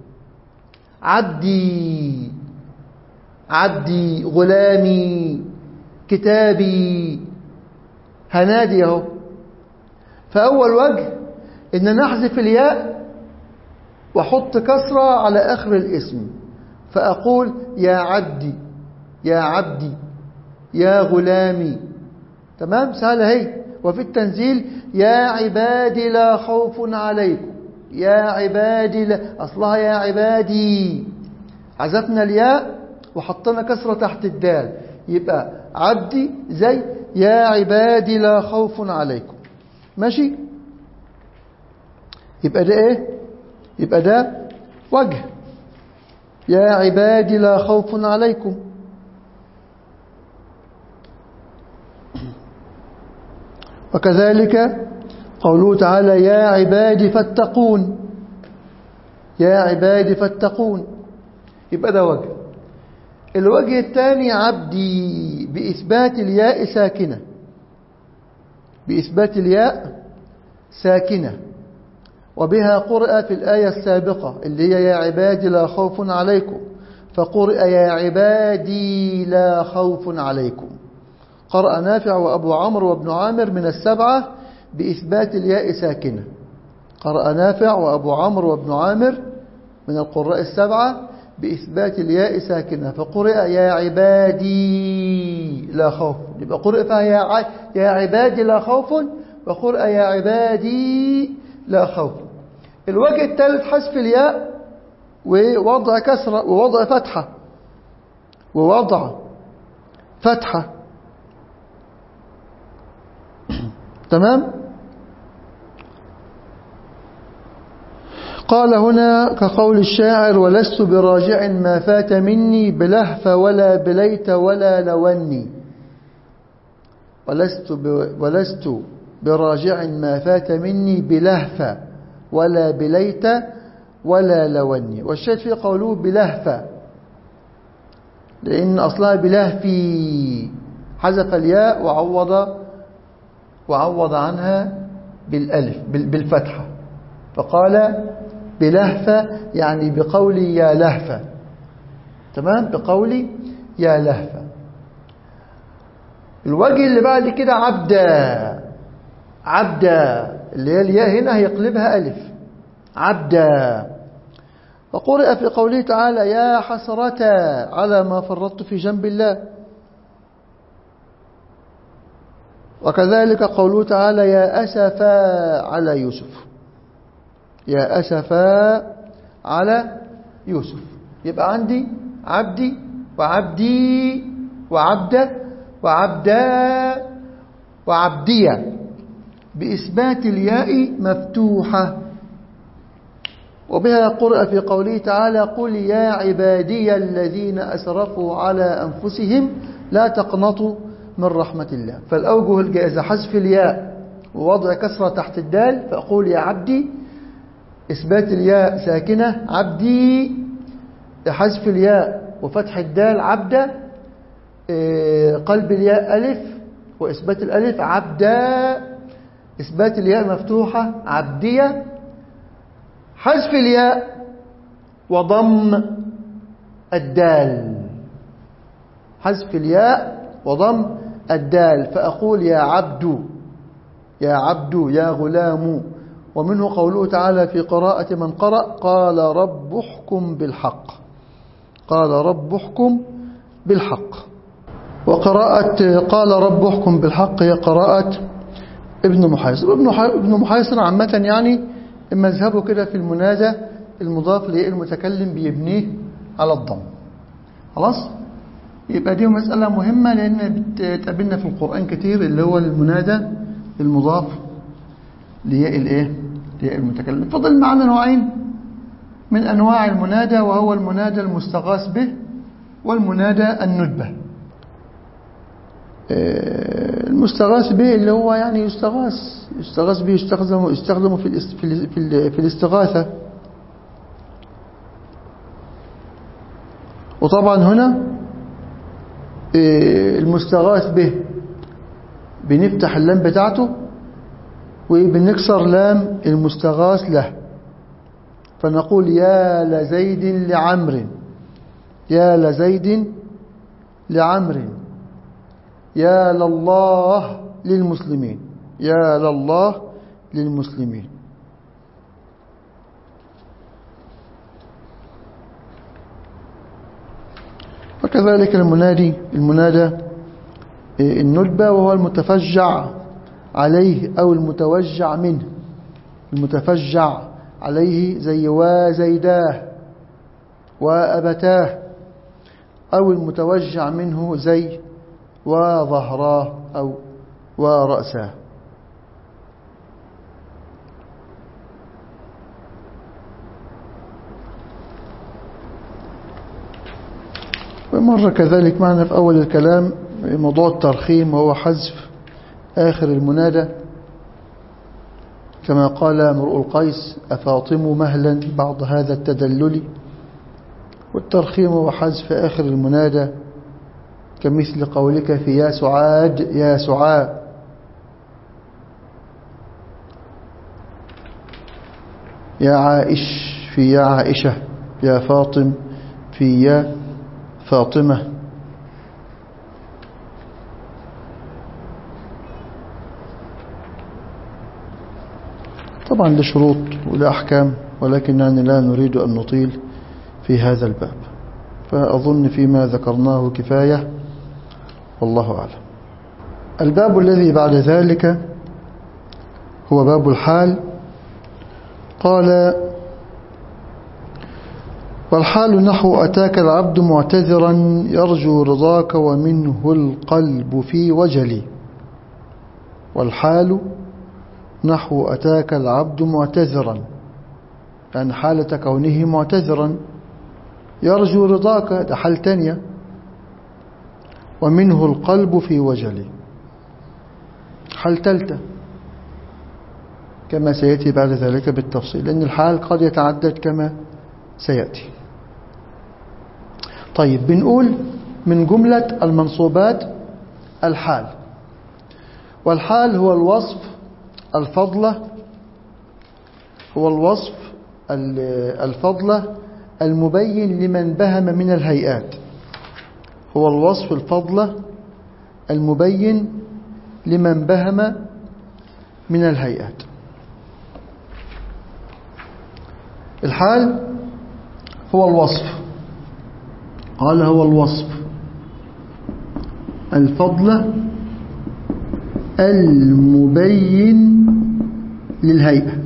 عبدي عبدي غلامي كتابي هنادي اهو فأول وجه إن نحذف الياء وحط كسرة على آخر الاسم فأقول يا عبدي يا عبدي يا غلامي تمام سهلة هي وفي التنزيل يا عبادي لا خوف عليكم يا عبادي لا أصلها يا عبادي عزفنا الياء وحطنا كسرة تحت الدال يبقى عبدي زي يا عبادي لا خوف عليكم ماشي يبقى ده ايه يبقى ده وجه يا عبادي لا خوف عليكم وكذلك قوله تعالى يا عبادي فاتقون يا عبادي فاتقون يبقى ده وجه الوجه الثاني عبدي بإثبات الياء ساكنة بإثبات الياء ساكنة وبها قرأ في الآية السابقة اللي هي يا عبادي لا خوف عليكم فقرأ يا عبادي لا خوف عليكم قرأ نافع وأبو عمرو وابن عامر من السبعة بإثبات الياء ساكنة قرأ نافع وأبو عمرو وابن عامر من القراء السبعة بإثبات الياء ساكنة فقرأ يا عبادي لا خوف يبقى قرأ فيها يا, يا عبادي لا خوف وقرأ يا عبادي لا خوف الوجه الثالث حذف الياء ووضع كسرة ووضع فتحة ووضع فتحة تمام قال هنا كقول الشاعر ولست براجع ما فات مني بلهف ولا بليت ولا لوني ولست, ولست براجع ما فات مني بلهف ولا بليت ولا لوني والشاهد في قوله بلهف لأن أصلها بلهفي حذف الياء وعوض وعوض عنها بالألف بالفتحة فقال بلهفة يعني بقولي يا لهفة تمام بقولي يا لهفة الوجه اللي بعد كده عبدا عبدا اللي هي الياء هنا هيقلبها ألف عبدا وقرئ في قوله تعالى يا حسرة على ما فرطت في جنب الله وكذلك قوله تعالى يا أسفا على يوسف يا أسفا على يوسف يبقى عندي عبدي وعبدي وعبدة وعبدا وعبدية بإثبات الياء مفتوحة وبها قرأ في قوله تعالى قل يا عبادي الذين أسرفوا على أنفسهم لا تقنطوا من رحمة الله فالأوجه الجائزة حذف الياء ووضع كسرة تحت الدال فأقول يا عبدي إثبات الياء ساكنة عبدي حذف الياء وفتح الدال عبدة قلب الياء ألف وإثبات الألف عبدا إثبات الياء مفتوحة عبدية حذف الياء وضم الدال حذف الياء وضم الدال فأقول يا عبد يا عبد يا غلام ومنه قوله تعالى في قراءة من قرأ قال رب احكم بالحق قال رب احكم بالحق وقراءة قال رب احكم بالحق هي قراءة ابن محيصر ابن محيصر عامة يعني مذهبه كده في المنادى المضاف للمتكلم بيبنيه على الضم خلاص يبقى دي مسألة مهمة لأن بتقابلنا في القرآن كتير اللي هو المنادى المضاف لياء الايه لياء المتكلم فضل معنا نوعين من أنواع المنادى وهو المنادى المستغاث به والمنادى الندبة المستغاث به اللي هو يعني يستغاث يستغاث به يستخدم يستخدم في في في الاستغاثة وطبعا هنا المستغاث به بنفتح اللام بتاعته وبنكسر لام المستغاث له فنقول يا لزيد لعمر يا لزيد لعمر يا لله للمسلمين يا لله للمسلمين وكذلك المنادي المنادى الندبة وهو المتفجع عليه أو المتوجع منه المتفجع عليه زي وزيداه وأبتاه أو المتوجع منه زي وظهراه أو ورأساه ومر كذلك معنا في أول الكلام موضوع الترخيم وهو حذف آخر المنادى كما قال امرؤ القيس أفاطم مهلا بعض هذا التدلل والترخيم هو حذف آخر المنادى كمثل قولك في يا سعاد يا سعاد يا عائش في يا عائشة يا فاطم في يا فاطمة طبعا لشروط ولأحكام ولكننا لا نريد أن نطيل في هذا الباب فأظن فيما ذكرناه كفاية والله أعلم الباب الذي بعد ذلك هو باب الحال قال والحال نحو أتاك العبد معتذرا يرجو رضاك ومنه القلب في وجلي والحال نحو أتاك العبد معتذرا يعني حالة كونه معتذرا يرجو رضاك ده حال تانية ومنه القلب في وجله حال تالتة كما سيأتي بعد ذلك بالتفصيل لأن الحال قد يتعدد كما سيأتي طيب بنقول من جملة المنصوبات الحال والحال هو الوصف الفضلة هو الوصف الفضلة المبين لمن بهم من الهيئات هو الوصف الفضلة المبين لمن بهم من الهيئات الحال هو الوصف قال هو الوصف الفضلة المبين للهيئة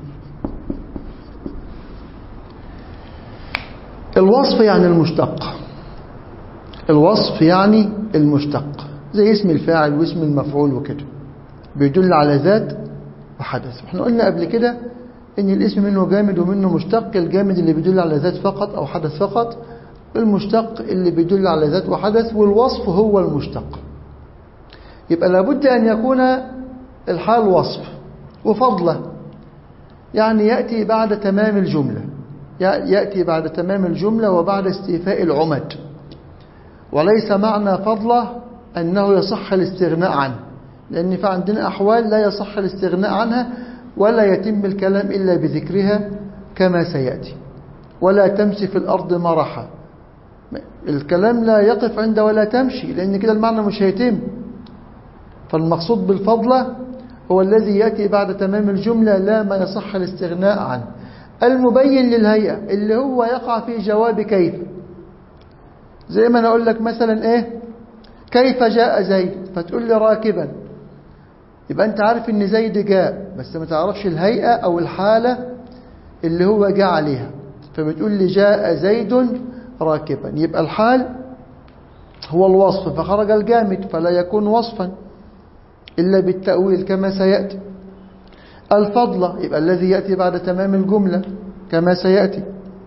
الوصف يعني المشتق الوصف يعني المشتق زي اسم الفاعل واسم المفعول وكده بيدل على ذات وحدث احنا قلنا قبل كده ان الاسم منه جامد ومنه مشتق الجامد اللي بيدل على ذات فقط او حدث فقط المشتق اللي بيدل على ذات وحدث والوصف هو المشتق يبقى لابد أن يكون الحال وصف وفضله يعني يأتي بعد تمام الجملة يأتي بعد تمام الجملة وبعد استيفاء العمد وليس معنى فضله أنه يصح الاستغناء عنه لأن في عندنا أحوال لا يصح الاستغناء عنها ولا يتم الكلام إلا بذكرها كما سيأتي ولا تمشي في الأرض مرحا الكلام لا يقف عند ولا تمشي لأن كده المعنى مش هيتم فالمقصود بالفضلة هو الذي يأتي بعد تمام الجملة لا ما يصح الاستغناء عنه المبين للهيئة اللي هو يقع في جواب كيف زي ما أنا أقول لك مثلا إيه كيف جاء زيد فتقول لي راكبا يبقى أنت عارف إن زيد جاء بس ما تعرفش الهيئة أو الحالة اللي هو جاء عليها فبتقول لي جاء زيد راكبا يبقى الحال هو الوصف فخرج الجامد فلا يكون وصفا إلا بالتأويل كما سيأتي الفضلة يبقى الذي يأتي بعد تمام الجملة كما سيأتي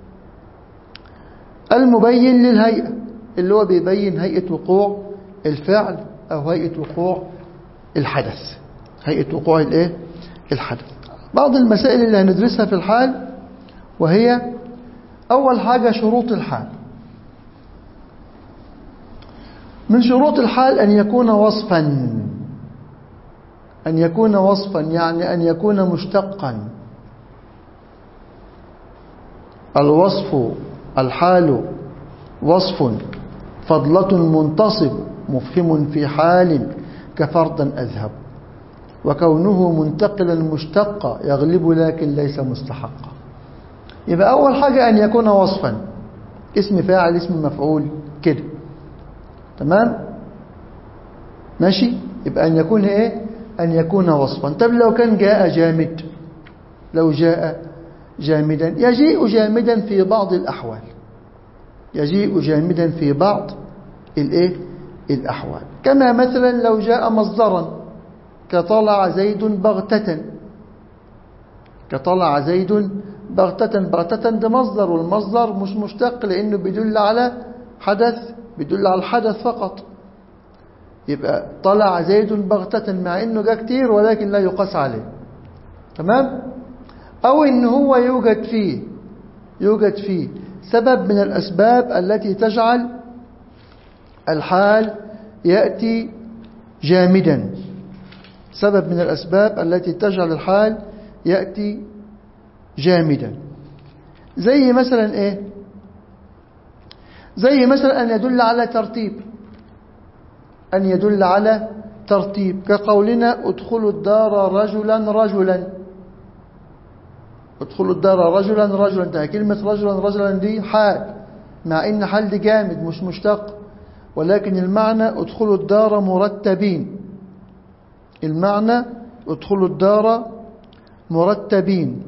المبين للهيئة اللي هو بيبين هيئة وقوع الفعل أو هيئة وقوع الحدث هيئة وقوع الايه الحدث بعض المسائل اللي هندرسها في الحال وهي أول حاجة شروط الحال من شروط الحال أن يكون وصفا أن يكون وصفا يعني أن يكون مشتقا الوصف الحال وصف فضلة منتصب مفهم في حال كفردا أذهب وكونه منتقلا مشتقا يغلب لكن ليس مستحقا يبقى أول حاجة أن يكون وصفا اسم فاعل اسم مفعول كده تمام ماشي يبقى أن يكون إيه أن يكون وصفا طب لو كان جاء جامد لو جاء جامدا يجيء جامدا في بعض الأحوال يجيء جامدا في بعض الإيه الأحوال كما مثلا لو جاء مصدرا كطلع زيد بغتة كطلع زيد بغتة بغتة ده مصدر والمصدر مش مشتق لأنه بيدل على حدث بيدل على الحدث فقط يبقى طلع زيد بغتة مع انه جاء كتير ولكن لا يقاس عليه تمام او ان هو يوجد فيه يوجد فيه سبب من الاسباب التي تجعل الحال يأتي جامدا سبب من الأسباب التي تجعل الحال يأتي جامدا زي مثلا ايه زي مثلا أن يدل على ترتيب أن يدل على ترتيب كقولنا ادخلوا الدار رجلا رجلا ادخلوا الدار رجلا رجلا ده كلمة رجلا رجلا دي حال مع إن حال دي جامد مش مشتق ولكن المعنى ادخلوا الدار مرتبين المعنى ادخلوا الدار مرتبين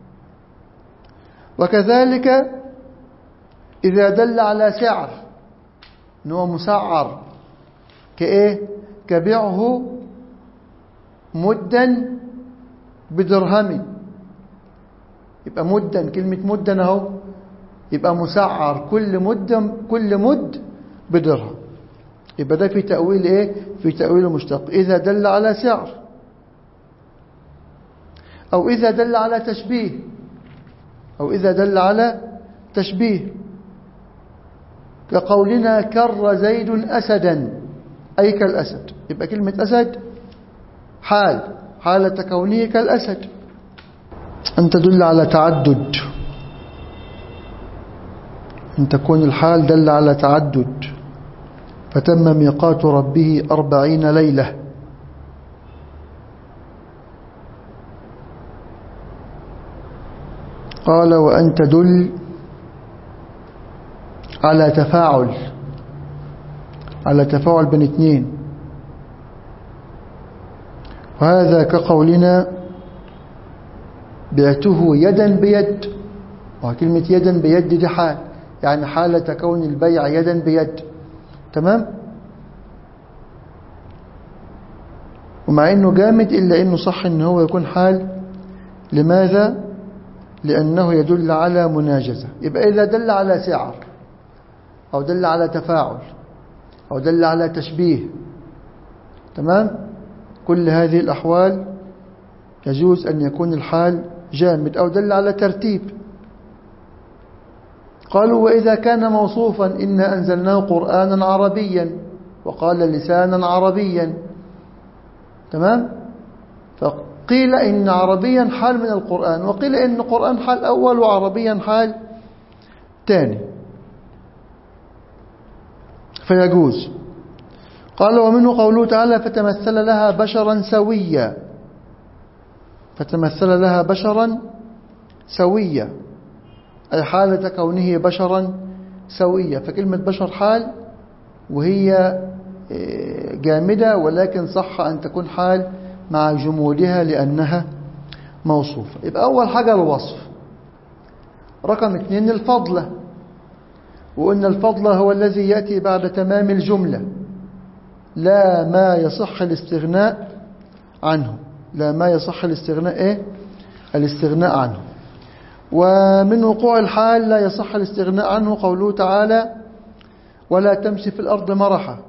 وكذلك إذا دل على سعر أنه مسعر كإيه كبيعه مدا بدرهم يبقى مدا كلمة مدا اهو يبقى مسعر كل مد كل مد بدرهم يبقى ده في تأويل ايه في تأويل مشتق إذا دل على سعر أو إذا دل على تشبيه أو إذا دل على تشبيه كقولنا كر زيد أسدا أي كالأسد يبقى كلمة أسد حال حالة كونه كالأسد أن تدل على تعدد أن تكون الحال دل على تعدد فتم ميقات ربه أربعين ليلة قال وأن تدل على تفاعل على تفاعل بين اثنين وهذا كقولنا بعته يدا بيد وكلمة يدا بيد دي حال يعني حالة كون البيع يدا بيد تمام ومع انه جامد الا انه صح ان هو يكون حال لماذا لانه يدل على مناجزة يبقى اذا دل على سعر او دل على تفاعل او دل على تشبيه تمام كل هذه الاحوال يجوز ان يكون الحال جامد او دل على ترتيب قالوا وإذا كان موصوفا إنا أنزلناه قرآنا عربيا وقال لسانا عربيا تمام فقيل إن عربيا حال من القرآن وقيل إن القرآن حال أول وعربيا حال ثاني فيجوز قال ومنه قوله تعالى فتمثل لها بشرا سويا فتمثل لها بشرا سويا أي حالة كونه بشرا سوية فكلمة بشر حال وهي جامدة ولكن صح أن تكون حال مع جمودها لأنها موصوفة يبقى أول حاجة الوصف رقم اثنين الفضلة وأن الفضلة هو الذي يأتي بعد تمام الجملة لا ما يصح الاستغناء عنه لا ما يصح الاستغناء إيه؟ الاستغناء عنه ومن وقوع الحال لا يصح الاستغناء عنه قوله تعالى ولا تمشي في الأرض مرحا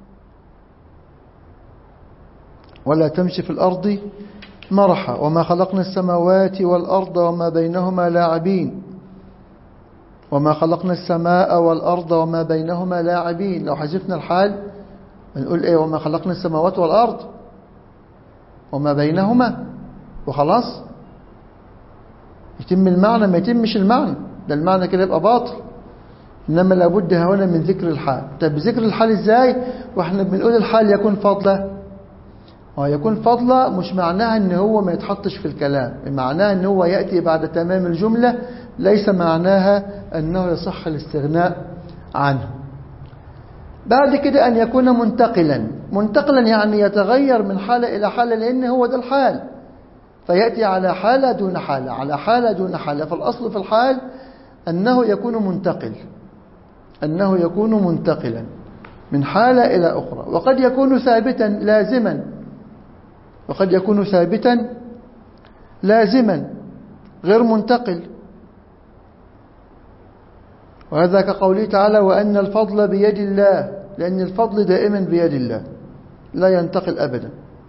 ولا تمشي في الأرض مرحا وما خلقنا السماوات والأرض وما بينهما لاعبين وما خلقنا السماء والأرض وما بينهما لاعبين لو حذفنا الحال بنقول ايه وما خلقنا السماوات والأرض وما بينهما وخلاص يتم المعنى ما يتمش المعنى ده المعنى كده يبقى باطل إنما لابد هنا من ذكر الحال طيب ذكر الحال إزاي وإحنا بنقول الحال يكون فضلة اه يكون فضلة مش معناها ان هو ما يتحطش في الكلام معناها ان هو يأتي بعد تمام الجملة ليس معناها انه يصح الاستغناء عنه بعد كده ان يكون منتقلا منتقلا يعني يتغير من حالة الى حالة لان هو ده الحال فيأتي على حالة دون حالة على حالة دون حالة فالأصل في الحال أنه يكون منتقل أنه يكون منتقلا من حالة إلى أخرى وقد يكون ثابتا لازما وقد يكون ثابتا لازما غير منتقل وهذا كقوله تعالى وأن الفضل بيد الله لأن الفضل دائما بيد الله لا ينتقل أبدا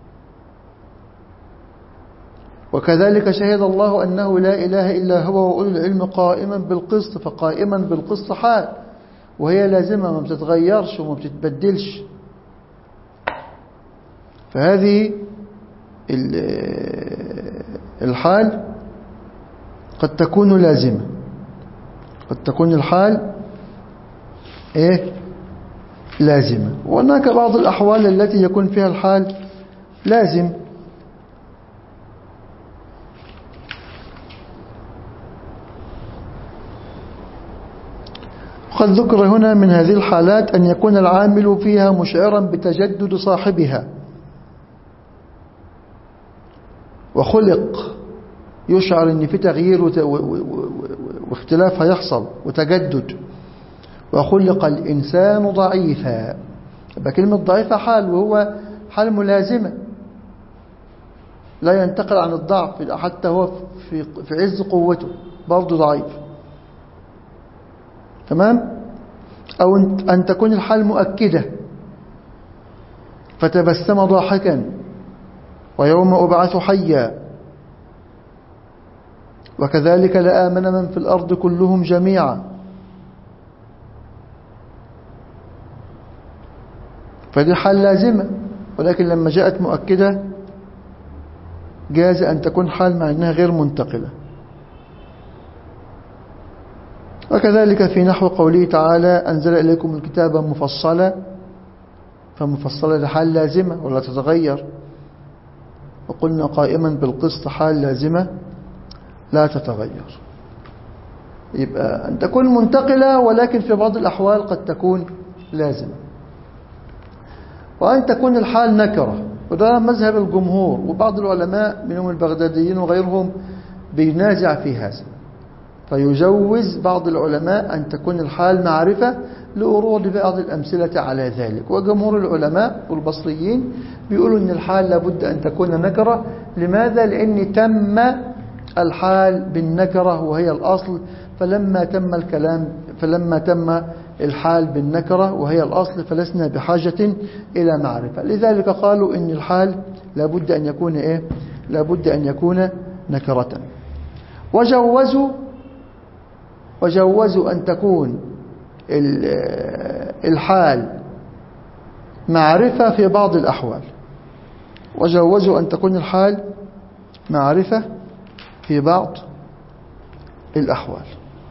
وكذلك شهد الله أنه لا إله إلا هو وأولو العلم قائما بالقسط فقائما بالقسط حال وهي لازمة ما بتتغيرش وما بتتبدلش فهذه الحال قد تكون لازمة قد تكون الحال ايه لازمة وهناك بعض الأحوال التي يكون فيها الحال لازم وقد ذكر هنا من هذه الحالات أن يكون العامل فيها مشعرا بتجدد صاحبها وخلق يشعر ان في تغيير واختلاف هيحصل وتجدد وخلق الإنسان ضعيفا يبقى كلمة ضعيفة حال وهو حال ملازمة لا ينتقل عن الضعف حتى هو في في عز قوته برضه ضعيف تمام أو أن تكون الحال مؤكدة فتبسم ضاحكا ويوم أبعث حيا وكذلك لآمن من في الأرض كلهم جميعا فدي حال لازمة ولكن لما جاءت مؤكدة جاز أن تكون حال مع أنها غير منتقلة وكذلك في نحو قوله تعالى أنزل إليكم الكتاب مفصلا فمفصلة لحال لازمة ولا تتغير وقلنا قائما بالقسط حال لازمة لا تتغير يبقى أن تكون منتقلة ولكن في بعض الأحوال قد تكون لازمة وأن تكون الحال نكرة وده مذهب الجمهور وبعض العلماء منهم البغداديين وغيرهم بينازع في هذا فيجوز بعض العلماء أن تكون الحال معرفة لورود بعض الأمثلة على ذلك وجمهور العلماء والبصريين بيقولوا أن الحال لابد أن تكون نكرة لماذا؟ لأن تم الحال بالنكرة وهي الأصل فلما تم الكلام فلما تم الحال بالنكرة وهي الأصل فلسنا بحاجة إلى معرفة لذلك قالوا إن الحال لابد أن يكون إيه لابد أن يكون نكرة وجوزوا وجوزوا أن تكون الحال معرفة في بعض الأحوال وجوزوا أن تكون الحال معرفة في بعض الأحوال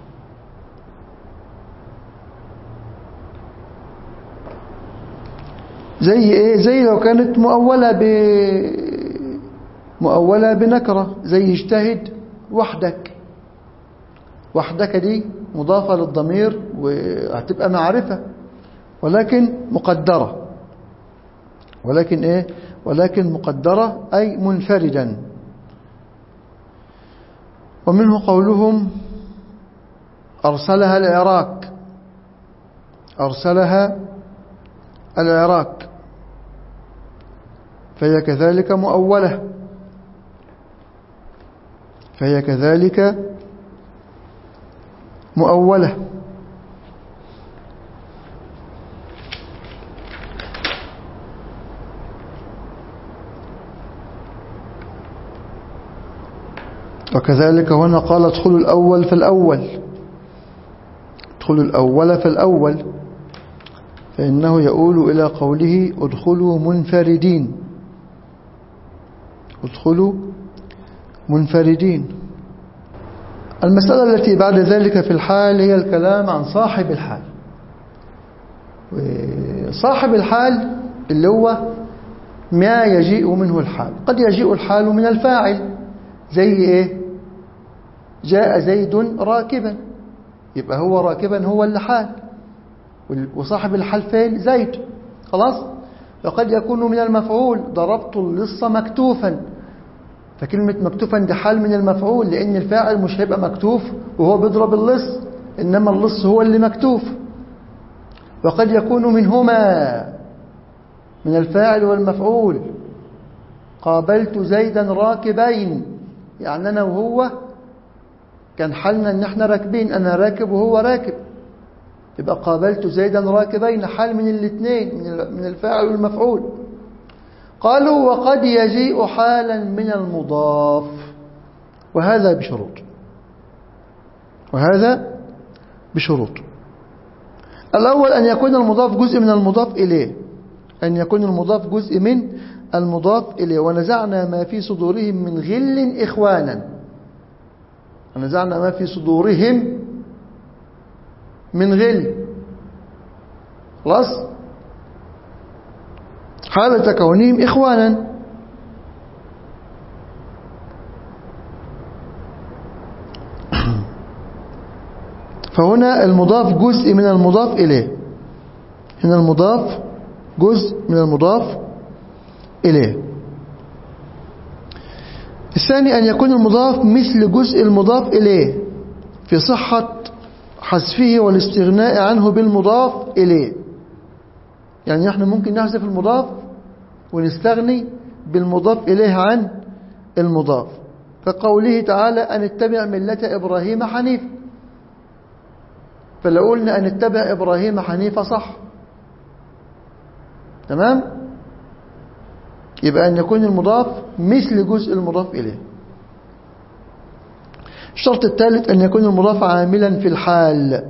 زي ايه زي لو كانت مؤولة ب مؤولة بنكرة زي اجتهد وحدك وحدك دي مضافة للضمير وهتبقى معرفة ولكن مقدرة ولكن ايه ولكن مقدرة أي منفردا ومنه قولهم أرسلها العراق أرسلها العراق فهي كذلك مؤولة فهي كذلك مؤولة وكذلك هنا قال ادخلوا الأول فالأول ادخلوا الأول فالأول فإنه يقول إلى قوله ادخلوا منفردين ادخلوا منفردين المسألة التي بعد ذلك في الحال هي الكلام عن صاحب الحال صاحب الحال اللي هو ما يجيء منه الحال قد يجيء الحال من الفاعل زي ايه جاء زيد راكبا يبقى هو راكبا هو اللي حال وصاحب الحال فين زيد خلاص وقد يكون من المفعول ضربت اللص مكتوفا فكلمة مكتوفا دي حال من المفعول لأن الفاعل مش هيبقى مكتوف وهو بيضرب اللص إنما اللص هو اللي مكتوف وقد يكون منهما من الفاعل والمفعول قابلت زيدا راكبين يعني أنا وهو كان حالنا ان احنا راكبين انا راكب وهو راكب يبقى قابلت زيدا راكبين حال من الاثنين من الفاعل والمفعول قالوا وقد يجيء حالا من المضاف وهذا بشروط وهذا بشروط الأول أن يكون المضاف جزء من المضاف إليه أن يكون المضاف جزء من المضاف إليه ونزعنا ما في صدورهم من غل إخوانا ونزعنا ما في صدورهم من غل خلاص حالة كونهم إخوانا فهنا المضاف جزء من المضاف إليه هنا المضاف جزء من المضاف إليه الثاني أن يكون المضاف مثل جزء المضاف إليه في صحة حذفه والاستغناء عنه بالمضاف إليه يعني نحن ممكن نحذف المضاف ونستغني بالمضاف إليه عن المضاف كقوله تعالى أن اتبع ملة إبراهيم حنيف فلو قلنا أن اتبع إبراهيم حنيفة صح تمام يبقى أن يكون المضاف مثل جزء المضاف إليه الشرط الثالث أن يكون المضاف عاملا في الحال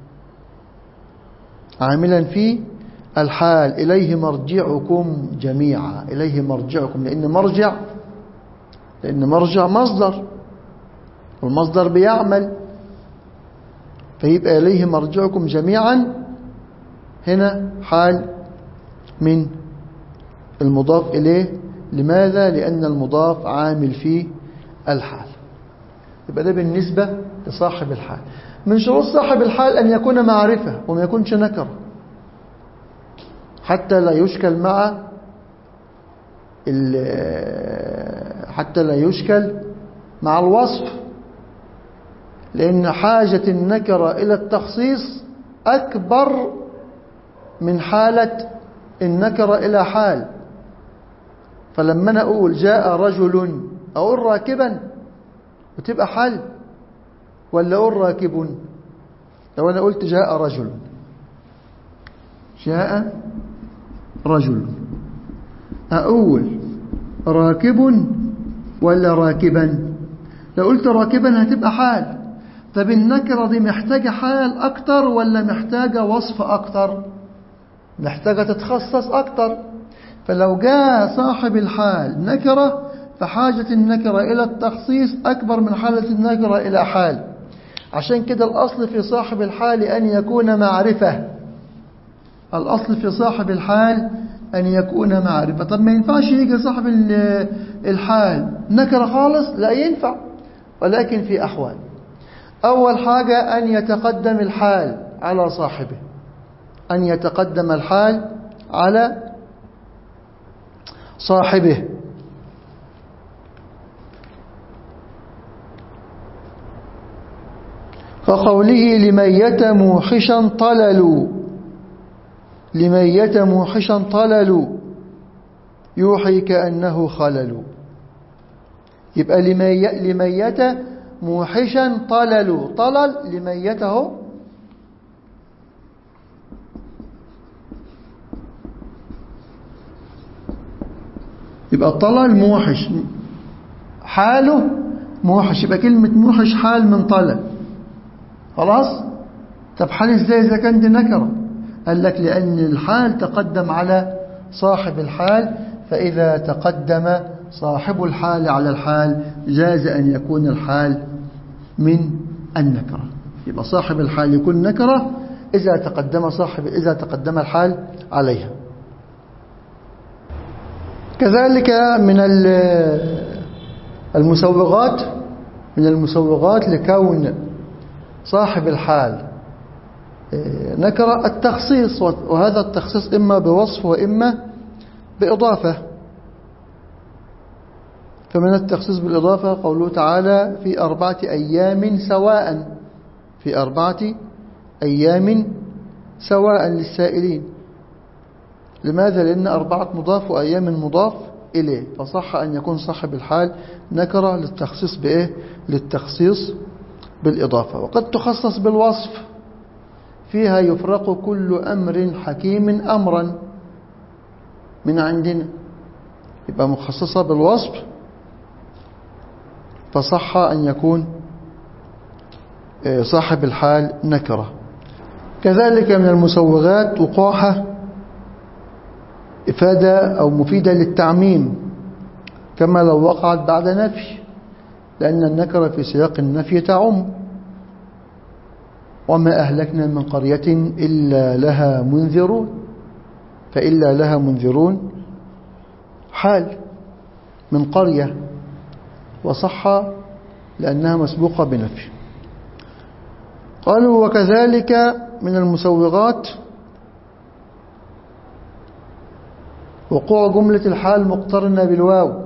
عاملا في الحال إليه مرجعكم جميعا إليه مرجعكم لأن مرجع لأن مرجع مصدر والمصدر بيعمل فيبقى إليه مرجعكم جميعا هنا حال من المضاف إليه لماذا؟ لأن المضاف عامل فيه الحال يبقى ده بالنسبة لصاحب الحال من شروط صاحب الحال أن يكون معرفة وما يكونش نكرة حتى لا يشكل مع حتى لا يشكل مع الوصف لأن حاجة النكرة إلى التخصيص أكبر من حالة النكرة إلى حال فلما أنا أقول جاء رجل أقول راكبا وتبقى حال ولا أقول راكب لو أنا قلت جاء رجل جاء رجل أقول راكب ولا راكبا لو قلت راكبا هتبقى حال طب النكرة دي محتاجة حال أكتر ولا محتاجة وصف أكتر محتاجة تتخصص أكتر فلو جاء صاحب الحال نكرة فحاجة النكرة إلى التخصيص أكبر من حالة النكرة إلى حال عشان كده الأصل في صاحب الحال أن يكون معرفة الأصل في صاحب الحال أن يكون معرفة طب ما ينفعش يجي صاحب الحال نكرة خالص لا ينفع ولكن في أحوال أول حاجة أن يتقدم الحال على صاحبه أن يتقدم الحال على صاحبه كقوله لميت موحشا طللوا لميت موحشا طللوا يوحي كأنه خلل يبقى لمي لميت موحشا طللوا طلل لميته يبقى الطلل موحش حاله موحش يبقى كلمة موحش حال من طلل خلاص طب حال ازاي اذا كان دي نكره قال لك لان الحال تقدم على صاحب الحال فاذا تقدم صاحب الحال على الحال جاز ان يكون الحال من النكره يبقى صاحب الحال يكون نكره اذا تقدم صاحب اذا تقدم الحال عليها كذلك من المسوغات من المسوغات لكون صاحب الحال نكر التخصيص وهذا التخصيص إما بوصف وإما بإضافة فمن التخصيص بالإضافة قوله تعالى في أربعة أيام سواء في أربعة أيام سواء للسائلين لماذا؟ لأن أربعة مضاف وأيام مضاف إليه فصح أن يكون صاحب الحال نكرة للتخصيص بإيه؟ للتخصيص بالإضافة وقد تخصص بالوصف فيها يفرق كل أمر حكيم أمرا من عندنا يبقى مخصصة بالوصف فصح أن يكون صاحب الحال نكرة كذلك من المسوغات وقوعها إفادة أو مفيدة للتعميم كما لو وقعت بعد نفي لأن النكرة في سياق النفي تعم وما أهلكنا من قرية إلا لها منذرون فإلا لها منذرون حال من قرية وصح لأنها مسبوقة بنفي قالوا وكذلك من المسوغات وقوع جملة الحال مقترنة بالواو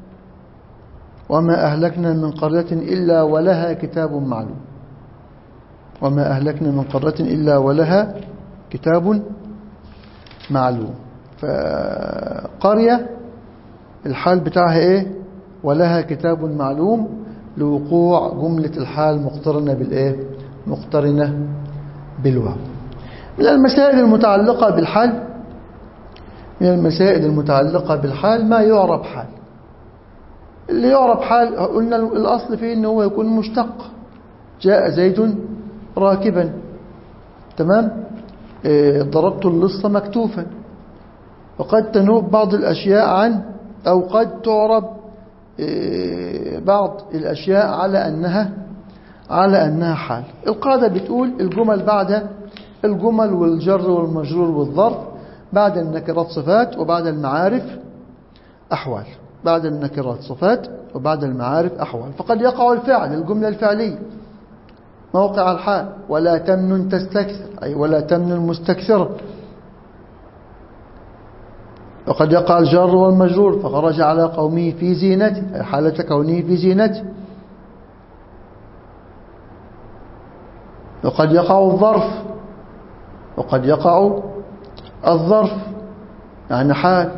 وما أهلكنا من قرية إلا ولها كتاب معلوم وما أهلكنا من قرية إلا ولها كتاب معلوم فقرية الحال بتاعها إيه ولها كتاب معلوم لوقوع جملة الحال مقترنة بالإيه؟ مقترنة بالواو من المسائل المتعلقة بالحال من المسائل المتعلقة بالحال ما يعرب حال اللي يعرب حال قلنا الأصل فيه أنه هو يكون مشتق جاء زيد راكبا تمام إيه ضربت اللص مكتوفا وقد تنوب بعض الأشياء عن أو قد تعرب إيه بعض الأشياء على أنها على أنها حال القاعدة بتقول الجمل بعد الجمل والجر والمجرور والظرف بعد النكرات صفات وبعد المعارف أحوال بعد النكرات صفات وبعد المعارف أحوال فقد يقع الفعل الجملة الفعلية موقع الحال ولا تمن تستكثر أي ولا تمن المستكثر وقد يقع الجار والمجرور فخرج على قومه في زينته أي حالة كونه في زينته وقد يقع الظرف وقد يقع الظرف يعني حال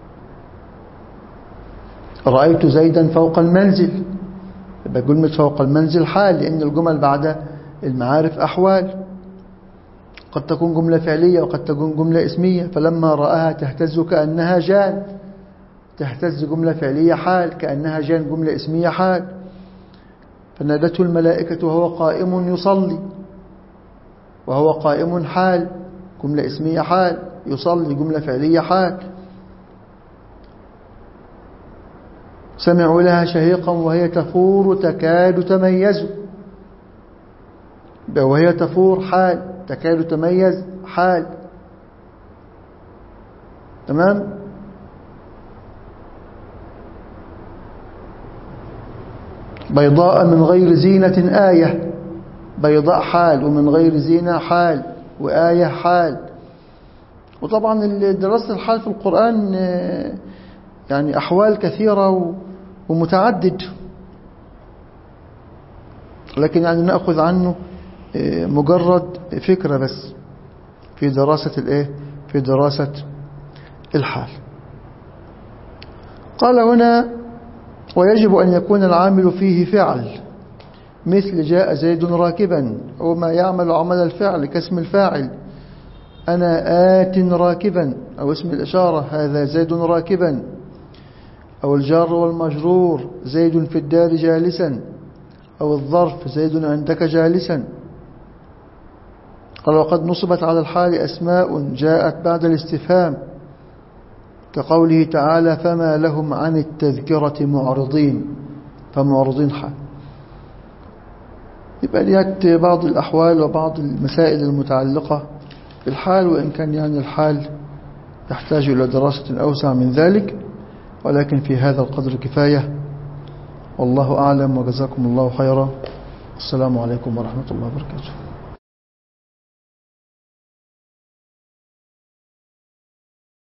رأيت زيدا فوق المنزل يبقى جملة فوق المنزل حال لأن الجمل بعد المعارف أحوال قد تكون جملة فعلية وقد تكون جملة اسمية فلما رآها تهتز كأنها جان تهتز جملة فعلية حال كأنها جان جملة اسمية حال فنادته الملائكة وهو قائم يصلي وهو قائم حال جملة اسمية حال يصلي جملة فعلية حال سمعوا لها شهيقا وهي تفور تكاد تميز وهي تفور حال تكاد تميز حال تمام بيضاء من غير زينة آية بيضاء حال ومن غير زينة حال وآية حال وطبعا دراسة الحال في القرآن يعني أحوال كثيرة ومتعدد لكن يعني نأخذ عنه مجرد فكرة بس في دراسة الايه في دراسة الحال قال هنا ويجب أن يكون العامل فيه فعل مثل جاء زيد راكبا أو ما يعمل عمل الفعل كاسم الفاعل أنا آت راكبا أو اسم الإشارة هذا زيد راكبا أو الجار والمجرور زيد في الدار جالسا أو الظرف زيد عندك جالسا قال وقد نصبت على الحال أسماء جاءت بعد الاستفهام كقوله تعالى فما لهم عن التذكرة معرضين فمعرضين حال يبقى ليات بعض الأحوال وبعض المسائل المتعلقة بالحال وإن كان يعني الحال يحتاج إلى دراسة أوسع من ذلك ولكن في هذا القدر كفاية والله أعلم وجزاكم الله خيرا السلام عليكم ورحمة الله وبركاته